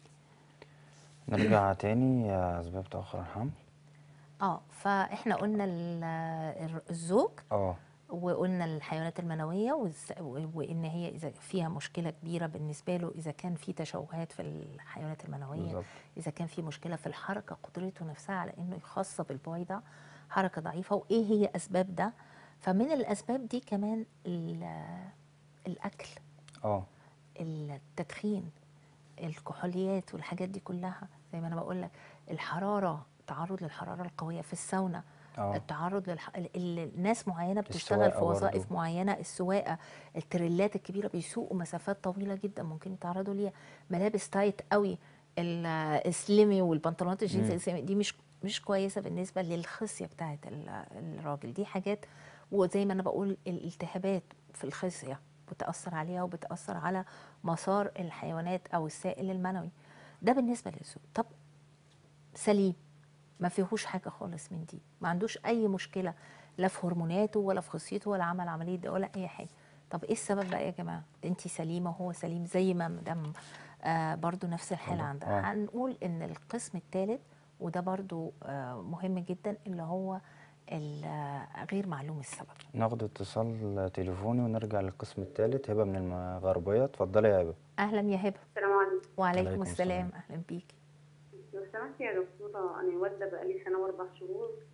نرجع تاني يا أسباب تأخر الحمل اه فاحنا قلنا ال- الر- الزوج اه وقلنا الحيوانات المنويه والز- و- وان هي اذا فيها مشكله كبيره بالنسبه له اذا كان في تشوهات في الحيوانات المنويه بالظبط اذا كان في مشكله في الحركه قدرته نفسها على انه يخصب البويضه حركه ضعيفه وايه هي اسباب ده فمن الاسباب دي كمان ال- الاكل اه التدخين الكحوليات والحاجات دي كلها زي ما انا بقول لك الحراره التعرض للحراره القويه في الساونا اه التعرض للح... ال- ال- الناس معينه بتشتغل السواقة في وظائف برضو. معينه السواقه التريلات الكبيره بيسوقوا مسافات طويله جدا ممكن يتعرضوا ليها ملابس تايت قوي ال- السليمي والبنطلونات الجينز مم. السليمي دي مش مش كويسه بالنسبه للخصيه بتاعه ال- الراجل دي حاجات وزي ما انا بقول الالتهابات في الخصيه بتاثر عليها وبتاثر على مسار الحيوانات او السائل المنوي ده بالنسبه للزوج طب سليم ما فيهوش حاجه خالص من دي ما عندوش اي مشكله لا في هرموناته ولا في خصيته ولا عمل عمليه ده ولا اي حاجه طب ايه السبب بقى يا جماعه انت سليمه وهو سليم زي ما مدام آه برضو نفس الحاله الله. عندها آه. هنقول ان القسم الثالث وده برضو آه مهم جدا اللي هو ال- آه، غير معلوم السبب ناخد اتصال تليفوني ونرجع للقسم الثالث هبة من المغربية اتفضلي يا هبة اهلا يا هبه السلام عليكم وعليكم عليكم السلام السلام. اهلا بيكي لو سمحت يا دكتورة أنا والدة بقالي سنة وأربع شهور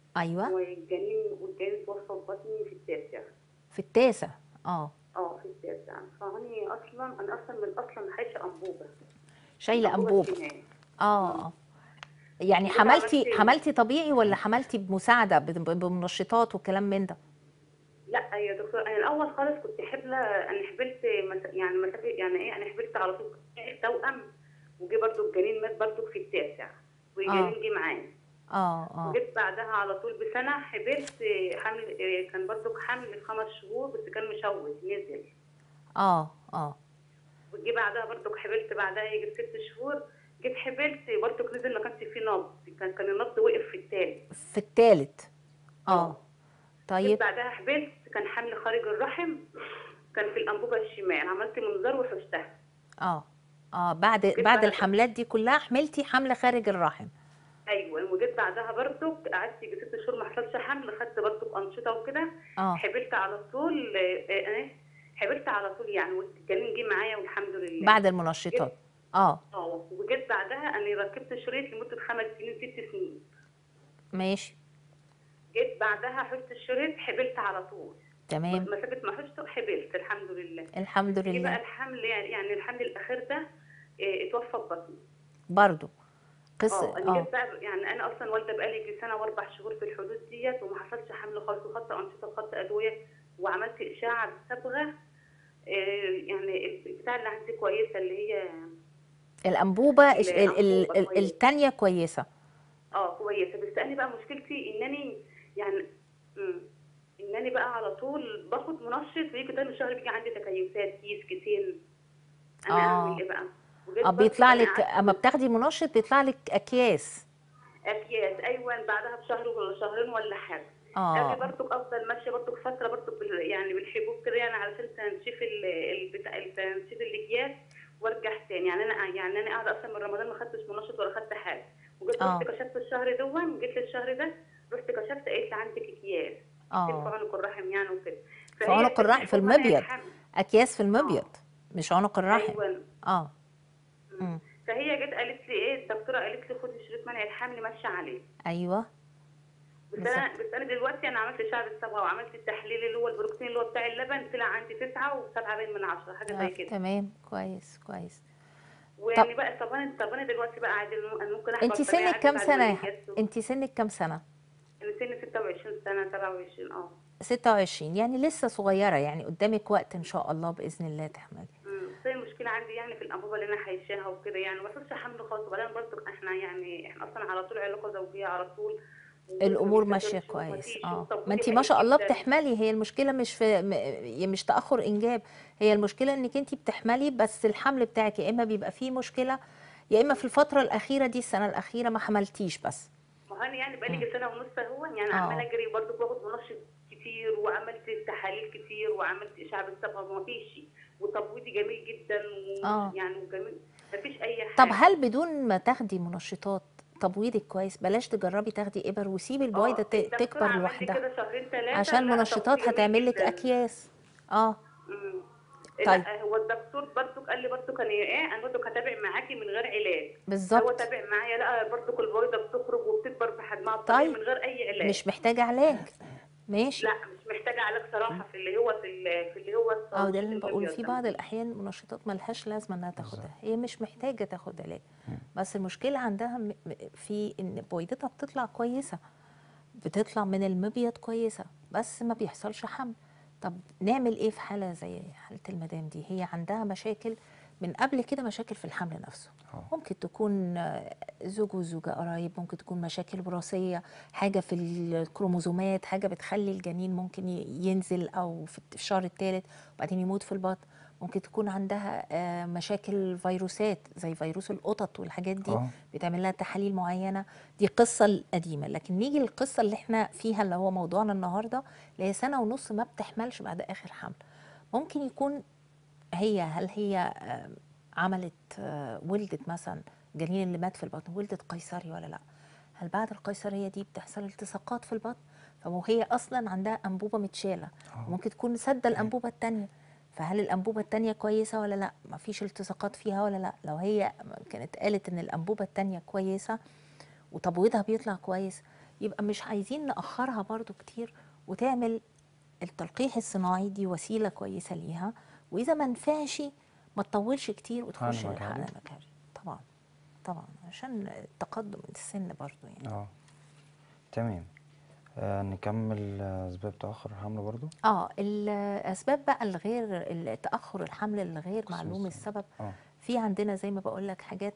ايوه والجنين والجنين توفى في بطني في التاسع في التاسع اه اه في التاسع فهني اصلا انا اصلا من اصلا حايشه انبوبه شايله انبوبه شمال. اه اه يعني كده حملتي عملت إيه؟ حملتي طبيعي ولا حملتي بمساعده ب- ب- بمنشطات وكلام من ده لا يا دكتور انا الاول خالص كنت حبلة انا حبلت مس... يعني مسافه يعني ايه انا حبلت على طول كنت توأم وجي برضو الجنين مات برضو في التاسع والجنين جه معايا اه اه وجيت بعدها على طول بسنه حبلت حمل كان برضو حمل في خمس شهور بس كان مشوش نزل اه اه وجي بعدها برضو حبلت بعدها يجي ست شهور جيت حبلت برضو نزل ما كانش فيه نبض كان كان النبض وقف في التالت في التالت اه آه. جيت طيب بعدها حبلت كان حمل خارج الرحم كان في الانبوبه الشمال عملت منظار وحشتها اه اه بعد جيت بعد بعد- الحملات دي كلها حملتي حمل خارج الرحم ايوه وجيت بعدها برضو قعدت يجي ست شهور ما حصلش حمل خدت برضو انشطه وكده اه حبلت على طول آه، آه، آه، حبلت على طول يعني والجنين جه معايا والحمد لله بعد المنشطات اه اه وجيت بعدها انا ركبت شريط لمده خمس سنين ست سنين ماشي جيت بعدها حشت الشريط حبلت على طول تمام مسافه ما حشته حبلت الحمد لله الحمد جه بقى لله الحمل يعني يعني الحمل الاخير ده آه، اتوفى ببطني برضو قصة اه انا اه جيت بقى يعني انا اصلا والده بقالي يجي سنه واربع شهور في الحدود ديت وما حصلش حمل خالص وخدت انشطه وخدت ادويه وعملت اشاعه بالصبغه آه، يعني البتاع اللي عندي كويسه اللي هي الأنبوبة إيش- ال- ال- الأنبوبة ال- كويسة. التانية كويسة اه كويسه بس انا بقى مشكلتي انني يعني مم. انني بقى على طول باخد منشط ويجي تاني شهر بيجي عندي تكيسات كيس كيسين انا آه. اعمل ايه بقى وجيت اه برضه بيطلع أنا لك قعدت اما بتاخدي منشط بيطلع لك اكياس اكياس ايوه بعدها بشهر ولا شهرين ولا حاجه اه اجي برضك افضل ماشيه برضك فتره برضك بال- يعني بالحبوب كده يعني علشان تنشيف ال- البتاع تنشيف الاكياس وارجع تاني يعني انا يعني انا قاعده اصلا من رمضان ما خدتش منشط ولا خدت حاجه وجيت آه. رحت كشفت الشهر دون جيت الشهر ده رحت كشفت قالت لي عندك اكياس في اه عنق الرحم يعني وكده في فهي عنق الرحم، في بتحكم منع المبيض. الحمل. اكياس في المبيض مش عنق الرحم ايوه اه مم. مم. فهي جت قالت لي ايه الدكتوره قالت لي خدي شريط منع الحمل ماشيه عليه ايوه بس انا بس انا دلوقتي انا عملت شعب الصبغه وعملت التحليل اللي هو البروتين اللي هو بتاع اللبن طلع عندي تسعة وسبعة باين من عشرة حاجه آه. زي كده تمام كويس كويس ويعني بقى طب انا طب انا دلوقتي بقى عادي انا ممكن احفظ انت طبيعي سنك عادي كام بعد سنة ما يا أجهز ح- و- انت سنك كام سنة انا سني 26 سنه 27 اه 26 يعني لسه صغيرة يعني قدامك وقت ان شاء الله بإذن الله تحملي أمم، بس هي المشكله عندي يعني في الانبوبه اللي انا حايشاها وكده يعني ما فيش حمل خالص وبعدين برضه احنا يعني احنا اصلا على طول علاقه زوجيه على طول الامور وما ماشيه بيسافرش وما كويس فيش اه وطب ما انت ودي ما شاء الله جداً. بتحملي هي المشكله مش في م- هي مش تاخر انجاب هي المشكله انك انت بتحملي بس الحمل بتاعك يا اما بيبقى فيه مشكله يا اما في الفتره الاخيره دي السنه الاخيره ما حملتيش بس ما انا يعني بقالي يجي سنه ونص اهو يعني آه. عماله اجري برضه باخد منشط كتير وعملت تحاليل كتير وعملت اشعه بالصبغه وما فيش وتبويضي جميل جدا آه. ويعني وجميل ما فيش اي حاجه طب هل بدون ما تاخدي منشطات تبويضك كويس بلاش تجربي تاخدي ابر وسيبي البويضه ت- الدكتور تكبر عمل لي لوحدها كده شهرين ثلاثه عشان المنشطات هتعمل لك اكياس اه مم. طيب. لا هو الدكتور برضو قال لي برضو كان ايه انا برضو هتابع معاكي من غير علاج هو بالظبط تابع معايا لا برضو البويضه بتخرج وبتكبر بحجمها الطبيعي طيب. من غير اي علاج مش محتاجه علاج ماشي لا مش محتاجه علاج صراحه في اللي هو في اللي, في اللي هو اه ده اللي أنا بقول في الأبيض بعض ده. الاحيان منشطات ملهاش لازمه انها تاخدها هي مش محتاجه تاخد علاج بس المشكله عندها م- م- في ان بويضتها بتطلع كويسه بتطلع من المبيض كويسه بس ما بيحصلش حمل طب نعمل ايه في حاله زي حاله المدام دي هي عندها مشاكل من قبل كده مشاكل في الحمل نفسه آه. ممكن تكون آه، زوج وزوجة قرايب ممكن تكون مشاكل وراثية حاجة في الكروموزومات حاجة بتخلي الجنين ممكن ي- ينزل أو في الشهر الثالث وبعدين يموت في البطن ممكن تكون عندها آه، مشاكل فيروسات زي فيروس القطط والحاجات دي آه. بتعمل لها تحاليل معينة دي قصة القديمة لكن نيجي للقصة اللي احنا فيها اللي هو موضوعنا النهاردة اللي هي سنة ونص ما بتحملش بعد آخر حمل ممكن يكون هي هل هي آه، عملت آه، ولدت مثلا الجنين اللي مات في البطن ولدت قيصري ولا لا هل بعد القيصرية دي بتحصل التصاقات في البطن وهي أصلا عندها أنبوبة متشالة ممكن تكون سادة الأنبوبة التانية فهل الأنبوبة التانية كويسة ولا لا مفيش التصاقات فيها ولا لا لو هي كانت قالت إن الأنبوبة التانية كويسة وتبويضها بيطلع كويس يبقى مش عايزين نأخرها برضو كتير وتعمل التلقيح الصناعي دي وسيلة كويسة ليها وإذا ما نفعش ما تطولش كتير وتخش حقن للحقن مجهري؟ المجهري طبعا طبعا عشان التقدم السن برضو يعني اه تمام آه نكمل آه، اسباب تاخر الحمل برضو اه الاسباب بقى الغير التاخر الحمل الغير معلوم خصوصاً. السبب اه في عندنا زي ما بقول لك حاجات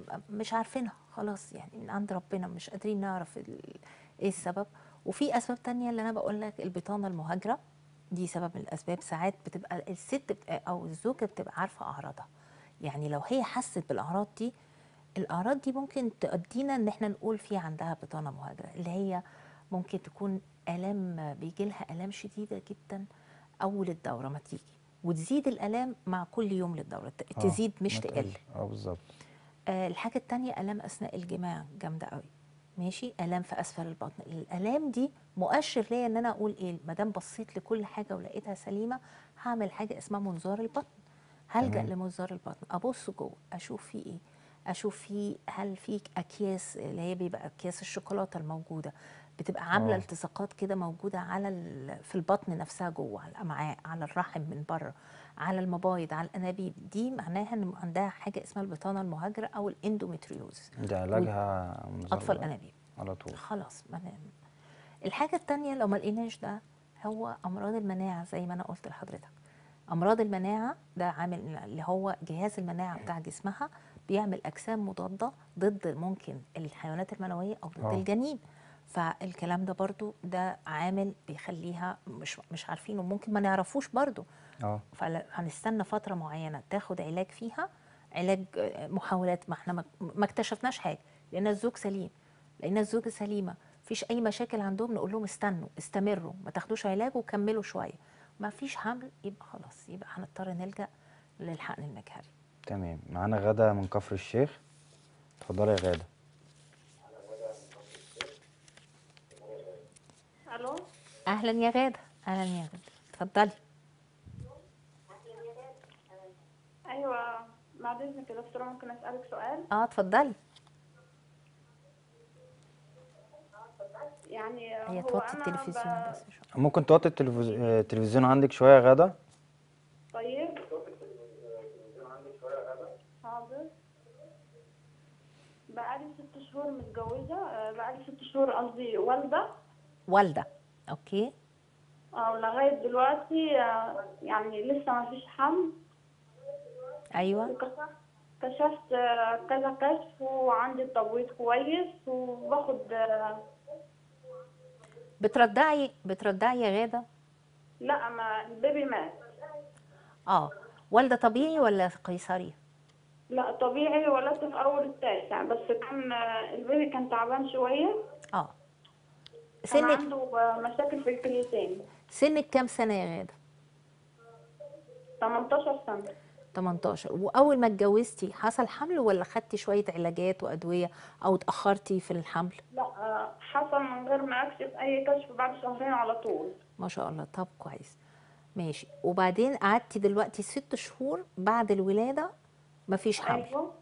مش عارفينها خلاص يعني من عند ربنا مش قادرين نعرف ال- ايه السبب وفي اسباب تانية اللي انا بقول لك البطانه المهاجره دي سبب من الاسباب ساعات بتبقى الست بت- او الزوجه بتبقى عارفه اعراضها يعني لو هي حست بالاعراض دي الاعراض دي ممكن تؤدينا ان احنا نقول في عندها بطانه مهاجره اللي هي ممكن تكون الام بيجي لها الام شديده جدا اول الدوره ما تيجي وتزيد الالام مع كل يوم للدوره ت- آه، تزيد مش ما تقل اه بالظبط آه الحاجه التانية الام اثناء الجماع جامده قوي ماشي الام في اسفل البطن الالام دي مؤشر ليا ان انا اقول ايه ما دام بصيت لكل حاجه ولقيتها سليمه هعمل حاجه اسمها منظار البطن هلجا تمام. لمنظار البطن ابص جوه اشوف فيه ايه اشوف فيه هل في اكياس اللي هي بيبقى اكياس الشوكولاته الموجوده بتبقى عامله آه. التصاقات كده موجوده على ال- في البطن نفسها جوه على الامعاء على الرحم من بره على المبايض على الانابيب دي معناها ان عندها حاجه اسمها البطانه المهاجره او الاندومتريوز ده علاجها منظار اطفال بقى انابيب على طول خلاص ما ن- الحاجه التانية لو ما لقيناش ده هو امراض المناعه زي ما انا قلت لحضرتك امراض المناعه ده عامل اللي هو جهاز المناعه بتاع جسمها بيعمل اجسام مضاده ضد ممكن الحيوانات المنويه او ضد آه. الجنين فالكلام ده برضو ده عامل بيخليها مش مش عارفينه ممكن ما نعرفوش برضو اه فهنستنى فتره معينه تاخد علاج فيها علاج آه، محاولات ما احنا ما- ما اكتشفناش حاجه لان الزوج سليم لان الزوجه سليمه مفيش اي مشاكل عندهم نقول لهم استنوا استمروا ما تاخدوش علاج وكملوا شويه ما فيش حمل يبقى خلاص يبقى هنضطر نلجا للحقن المجهري تمام معانا غدا من كفر الشيخ اتفضلي يا غاده الو اهلا يا غاده اهلا يا غاده اتفضلي ايوه بعد اذنك يا دكتوره ممكن اسالك سؤال اه اتفضلي يعني هي هو توطي أنا التلفزيون ب- بس شويه ممكن توطي التلفز... آه، التلفزيون عندك شويه يا غاده طيب حاضر بقالي ست شهور متجوزة آه، بقالي ست شهور قصدي والدة والده اوكي أو لغاية دلوقتي آه، يعني لسه ما فيش حمل ايوه وكشفت كشفت آه، كذا كشف وعندي تبويض كويس وباخد آه، بترضعي بترضعي يا غاده لا ما البيبي مات اه والده طبيعي ولا قيصري لا طبيعي ولدت في أول التاسع بس كان آه، البيبي كان تعبان شوية اه كان سنك عنده آه، مشاكل في الكليتين سنك كام سنه يا غاده 18 سنة 18 واول ما اتجوزتي حصل حمل ولا خدتي شويه علاجات وادويه او اتاخرتي في الحمل لا آه، حصل من غير ما اكشف اي كشف بعد شهرين على طول ما شاء الله طب كويس ماشي وبعدين قعدتي دلوقتي ست شهور بعد الولاده مفيش حمل ايوه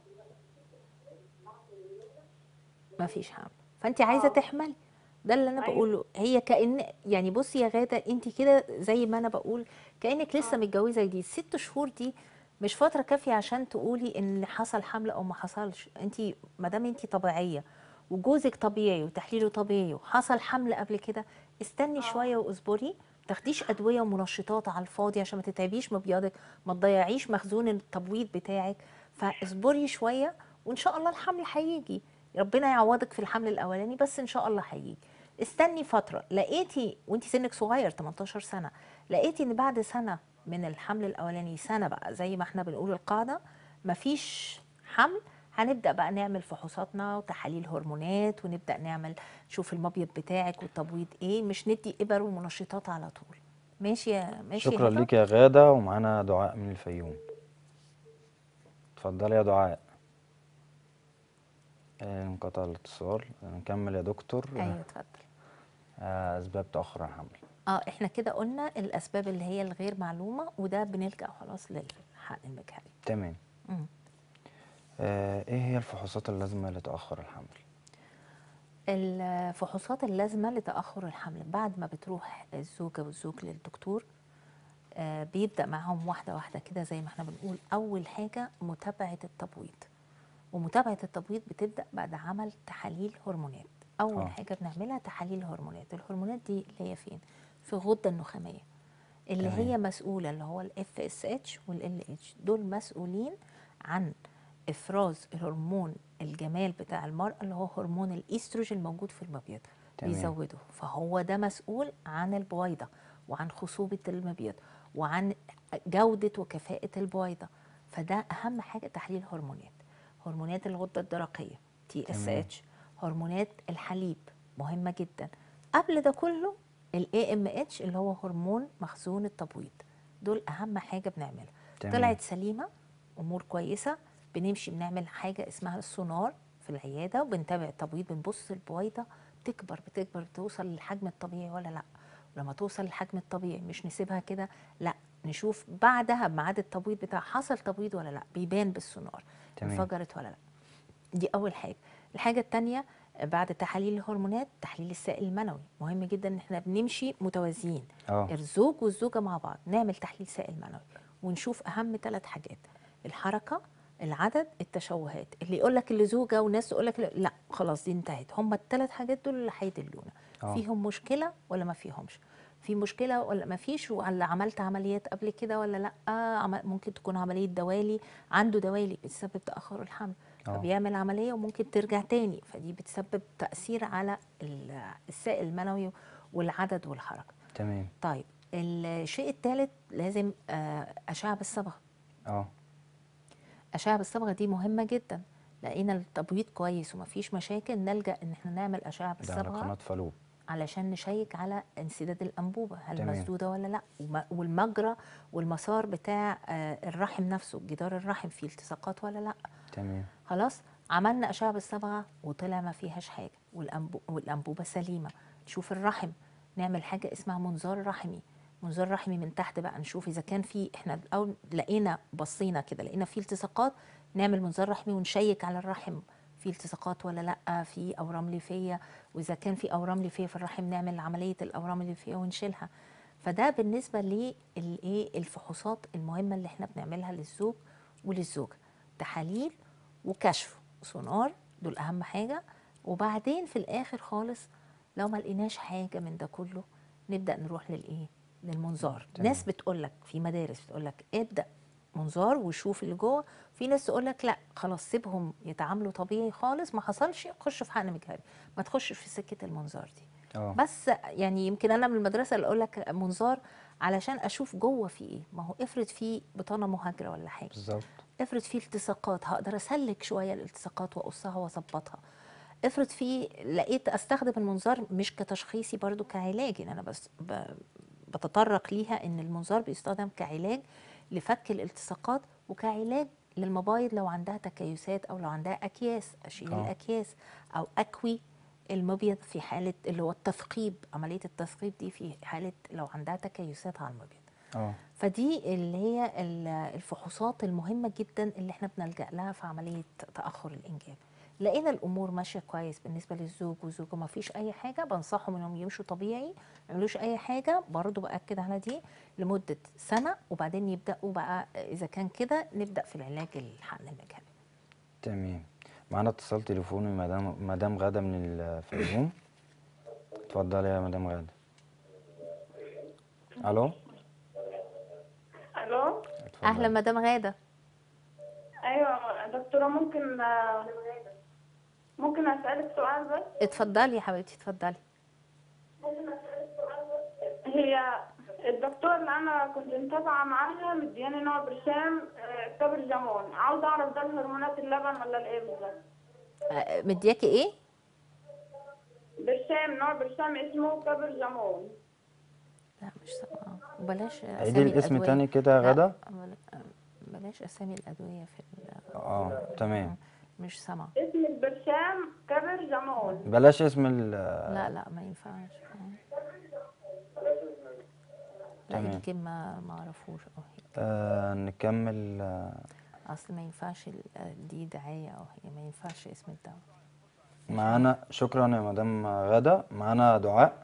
مفيش حمل فانت عايزه آه. تحملي ده اللي انا أيوة. بقوله هي كأن يعني بصي يا غاده انت كده زي ما انا بقول كأنك لسه متجوزه جديد ست شهور دي مش فتره كافيه عشان تقولي ان حصل حمل او ما حصلش انت ما دام انت طبيعيه وجوزك طبيعي وتحليله طبيعي وحصل حمل قبل كده استني شويه واصبري ما تاخديش ادويه ومنشطات على الفاضي عشان ما تتعبيش مبيضك ما تضيعيش مخزون التبويض بتاعك فاصبري شويه وان شاء الله الحمل هيجي ربنا يعوضك في الحمل الاولاني بس ان شاء الله هيجي استني فتره لقيتي وانت سنك صغير 18 سنه لقيتي ان بعد سنه من الحمل الاولاني سنه بقى زي ما احنا بنقول القاعده مفيش حمل هنبدا بقى نعمل فحوصاتنا وتحاليل هرمونات ونبدا نعمل نشوف المبيض بتاعك والتبويض ايه مش ندي ابر ومنشطات على طول ماشي يا ماشي يا شكرا هبة؟ ليك يا غاده ومعانا دعاء من الفيوم اتفضلي يا دعاء آه، انقطع الاتصال نكمل يا دكتور ايوه اتفضل آه، اسباب تاخر الحمل اه احنا كده قلنا الاسباب اللي هي الغير معلومه وده بنلجا خلاص للحقن المجهري تمام مم. آه، ايه هي الفحوصات اللازمه لتاخر الحمل الفحوصات اللازمة لتأخر الحمل بعد ما بتروح الزوجة والزوج للدكتور آه، بيبدأ معاهم واحدة واحدة كده زي ما احنا بنقول أول حاجة متابعة التبويض ومتابعة التبويض بتبدأ بعد عمل تحاليل هرمونات أول آه. حاجة بنعملها تحاليل هرمونات الهرمونات دي اللي هي فين؟ في الغدة النخامية اللي تمام. هي مسؤولة اللي هو الاف اس اتش والال اتش دول مسؤولين عن افراز الهرمون الجمال بتاع المرأة اللي هو هرمون الايستروجين الموجود في المبيض تمام. بيزوده فهو ده مسؤول عن البويضة وعن خصوبة المبيض وعن جودة وكفاءة البويضة فده أهم حاجة تحليل هرمونات هرمونات الغدة الدرقية تي اس تمام. اتش هرمونات الحليب مهمة جدا قبل ده كله الاي ام اتش اللي هو هرمون مخزون التبويض دول أهم حاجة بنعملها تمام. طلعت سليمة أمور كويسة بنمشي بنعمل حاجة اسمها السونار في العيادة وبنتابع التبويض بنبص البويضة بتكبر بتكبر توصل للحجم الطبيعي ولا لا ولما توصل للحجم الطبيعي مش نسيبها كده لا نشوف بعدها بميعاد التبويض بتاع حصل تبويض ولا لا بيبان بالسونار تمام. انفجرت ولا لا دي اول حاجه الحاجه الثانيه بعد تحاليل الهرمونات تحليل السائل المنوي مهم جدا ان احنا بنمشي متوازيين اه الزوج والزوجه مع بعض نعمل تحليل سائل منوي ونشوف اهم ثلاث حاجات الحركه العدد التشوهات اللي يقول لك اللي زوجه وناس تقول لك لا خلاص دي انتهت هم الثلاث حاجات دول اللي هيدلونا آه. فيهم مشكله ولا ما فيهمش في مشكله ولا ما فيش ولا عملت عمليات قبل كده ولا لا عم- ممكن تكون عمليه دوالي عنده دوالي بتسبب تاخر الحمل آه. فبيعمل عمليه وممكن ترجع تاني فدي بتسبب تاثير على ال- السائل المنوي والعدد والحركه تمام طيب الشيء الثالث لازم آه، اشعه بالصبغه اه أشعة بالصبغة دي مهمة جدا لقينا التبويض كويس ومفيش مشاكل نلجأ إن احنا نعمل أشعة ده على بالصبغة قناة فالوب علشان نشيك على انسداد الأنبوبة هل تمام. مسدودة ولا لا وم- والمجرى والمسار بتاع آه، الرحم نفسه جدار الرحم فيه التصاقات ولا لا تمام خلاص عملنا أشعة بالصبغة وطلع ما فيهاش حاجة والأنبو والأنبوبة سليمة نشوف الرحم نعمل حاجة اسمها منظار رحمي منظار رحمي من تحت بقى نشوف إذا كان في إحنا أو لقينا بصينا كده لقينا في التصاقات نعمل منظار رحمي ونشيك على الرحم في التصاقات ولا لا في اورام ليفيه واذا كان في اورام ليفيه في الرحم نعمل عمليه الاورام الليفيه ونشيلها فده بالنسبه للايه الفحوصات المهمه اللي احنا بنعملها للزوج وللزوجه تحاليل وكشف سونار دول اهم حاجه وبعدين في الاخر خالص لو ما لقيناش حاجه من ده كله نبدا نروح للايه للمنظار تمام. ناس بتقول لك في مدارس بتقول لك ابدا منظار وشوف اللي جوه في ناس تقول لك لا خلاص سيبهم يتعاملوا طبيعي خالص ما حصلش خش في حقن مجهري ما تخشش في سكه المنظار دي اه بس يعني يمكن انا من المدرسه اللي اقول لك منظار علشان اشوف جوه في ايه ما هو افرض في بطانه مهاجره ولا حاجه بالظبط افرض في التصاقات هقدر اسلك شويه الالتصاقات واقصها واظبطها افرض في لقيت استخدم المنظار مش كتشخيصي برضو كعلاج ان انا بس ب- بتطرق ليها ان المنظار بيستخدم كعلاج لفك الالتصاقات وكعلاج للمبايض لو عندها تكيسات او لو عندها اكياس اشيل آه. الاكياس او اكوي المبيض في حاله اللي هو التثقيب عمليه التثقيب دي في حاله لو عندها تكيسات على المبيض اه فدي اللي هي ال- الفحوصات المهمة جدا اللي احنا بنلجأ لها في عملية تأخر الإنجاب لقينا الأمور ماشية كويس بالنسبة للزوج والزوجة ما فيش أي حاجة بنصحهم إنهم يمشوا طبيعي ما يعملوش أي حاجة برضو بأكد على دي لمدة سنة وبعدين يبدأوا بقى إذا كان كده نبدأ في العلاج الحقن المجهري تمام معانا اتصال تليفوني مدام مدام غادة من الفيوم اتفضلي يا مدام غادة الو الو اتفضلي. أهلا مدام غادة ايوه دكتوره ممكن آه، ممكن اسالك سؤال بس اتفضلي يا حبيبتي اتفضلي هي الدكتور اللي انا كنت متابعه معاها مدياني نوع برشام آه، كبر جامون عاوزه اعرف ده الهرمونات اللبن ولا الايه بالظبط آه، مدياكي إيه؟ برشام نوع برشام اسمه كبر جامون لا مش سامعة وبلاش عيدي أسامي الاسم الأدوية. تاني كده يا لا، غادة بل- بلاش أسامي الأدوية في ال- اه تمام مش سامعة اسم البرشام كبر جامون بلاش اسم ال لا لا ما ينفعش لا تمام. يمكن ما ما اعرفوش اه آه نكمل آه اصل ما ينفعش ال- دي دعايه او هي ما ينفعش اسم الدواء معانا شكرا يا مدام غادة معانا دعاء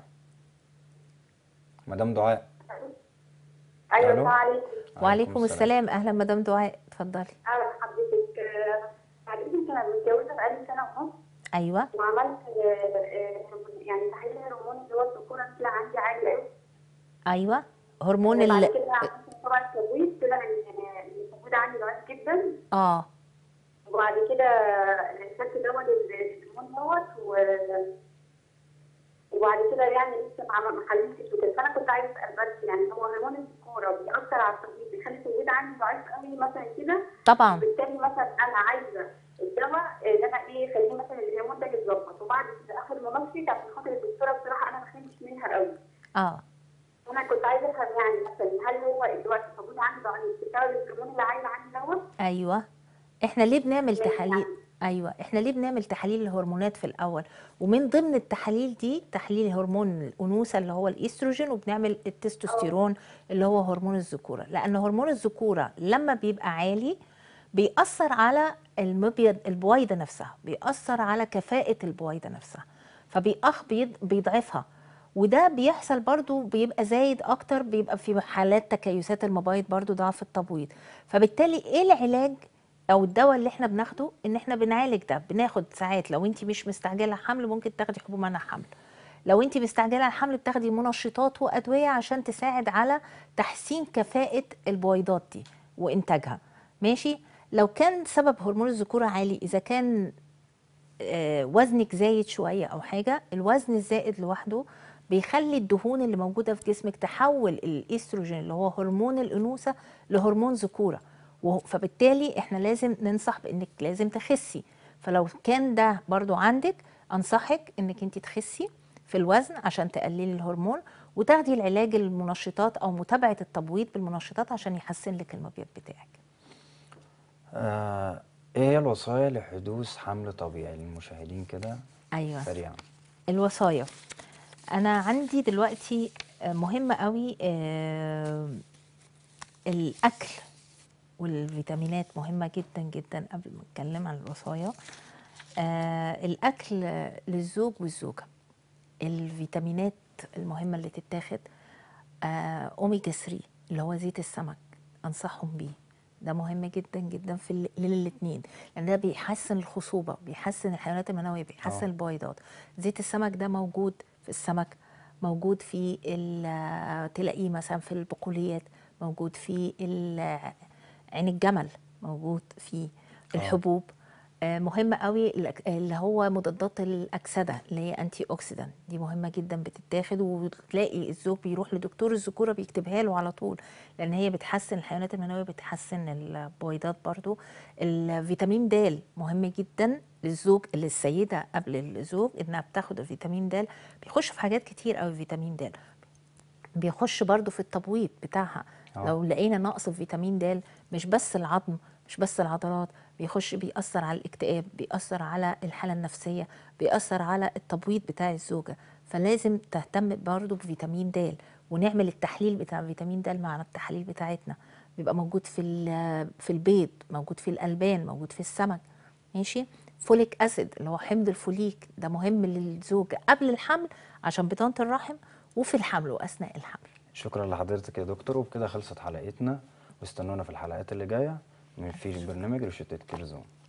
مدام دعاء ايوه ألو. السلام عليكم وعليكم السلام اهلا مدام دعاء اتفضلي اهلا حضرتك آه، حضرتك انا متجوزه بقالي سنه ونص ايوه وعملت آه، آه، يعني تحليل هرمون اللي هو الذكوره طلع عندي عالي قوي ايوه هرمون وبعد ال كده عملت طبعا تبويض طلع ان إن التبويض عندي ضعيف جدا اه وبعد كده خدت دواء للهرمون دوت و وبعد كده يعني لسه ما ما حللتش وكده فانا كنت عايزه اسال بس يعني هو هرمون الذكوره بيأثر على التبويض بيخلي التبويض عندي ضعيف قوي مثلا كده طبعا بالتالي مثلا انا عايزه الدواء اللي انا ايه يخليه مثلا الهرمون ده يتظبط وبعد كده اخد منشط عشان خاطر الدكتوره بصراحه انا ما فهمتش منها قوي اه انا كنت عايزه افهم يعني مثلا هل هو دلوقتي التبويض عندي ضعيف بسبب الهرمون اللي عايزه عندي دوت ايوه احنا ليه بنعمل ماشي تحاليل يعني. ايوه احنا ليه بنعمل تحاليل الهرمونات في الاول ومن ضمن التحاليل دي تحليل هرمون الانوثه اللي هو الاستروجين وبنعمل التستوستيرون اللي هو هرمون الذكوره لان هرمون الذكوره لما بيبقى عالي بيأثر على المبيض البويضه نفسها بيأثر على كفاءه البويضه نفسها فبيأخ بيض- بيضعفها وده بيحصل برضو بيبقى زايد اكتر بيبقى في حالات تكيسات المبايض برضو ضعف التبويض فبالتالي ايه العلاج او الدواء اللي احنا بناخده ان احنا بنعالج ده بناخد ساعات لو انت مش مستعجله حمل ممكن تاخدي حبوب منع حمل لو انت مستعجله الحمل بتاخدي منشطات وادويه عشان تساعد على تحسين كفاءه البويضات دي وانتاجها ماشي لو كان سبب هرمون الذكوره عالي اذا كان آه، وزنك زايد شويه او حاجه الوزن الزائد لوحده بيخلي الدهون اللي موجوده في جسمك تحول الاستروجين اللي هو هرمون الانوثه لهرمون ذكوره وه- فبالتالي احنا لازم ننصح بانك لازم تخسي فلو كان ده برضو عندك انصحك انك انت تخسي في الوزن عشان تقللي الهرمون وتاخدي العلاج المنشطات او متابعه التبويض بالمنشطات عشان يحسن لك المبيض بتاعك آه ايه هي الوصايا لحدوث حمل طبيعي للمشاهدين كده ايوه سريعا الوصايا انا عندي دلوقتي آه، مهم قوي آه، الاكل والفيتامينات مهمه جدا جدا قبل ما نتكلم عن الوصايا آه، الاكل آه، للزوج والزوجه الفيتامينات المهمه اللي تتاخد آه، اوميجا 3 اللي هو زيت السمك انصحهم بيه ده مهم جدا جدا في ال- للاثنين لان ده بيحسن الخصوبه بيحسن الحيوانات المنويه بيحسن آه. البويضات زيت السمك ده موجود في السمك موجود في ال- تلاقيه مثلا في البقوليات موجود في ال- عين الجمل موجود في الحبوب آه، مهم قوي الأك- اللي هو مضادات الاكسده اللي هي انتي اوكسيدانت دي مهمه جدا بتتاخد وتلاقي الزوج بيروح لدكتور الذكوره بيكتبها له على طول لان هي بتحسن الحيوانات المنويه بتحسن البويضات برضو الفيتامين د مهم جدا للزوج للسيده قبل الزوج انها بتاخد الفيتامين د بيخش في حاجات كتير قوي فيتامين د بيخش برضو في التبويض بتاعها آه. لو لقينا نقص في فيتامين د مش بس العظم مش بس العضلات بيخش بيأثر على الاكتئاب بيأثر على الحالة النفسية بيأثر على التبويض بتاع الزوجة فلازم تهتم برضو بفيتامين د ونعمل التحليل بتاع فيتامين د مع التحاليل بتاعتنا بيبقى موجود في ال- في البيض موجود في الألبان موجود في السمك ماشي فوليك اسيد اللي هو حمض الفوليك ده مهم للزوجة قبل الحمل عشان بطانة الرحم وفي الحمل وأثناء الحمل شكرا لحضرتك يا دكتور وبكده خلصت حلقتنا واستنونا في الحلقات اللي جايه من في برنامج روشتة كيرزون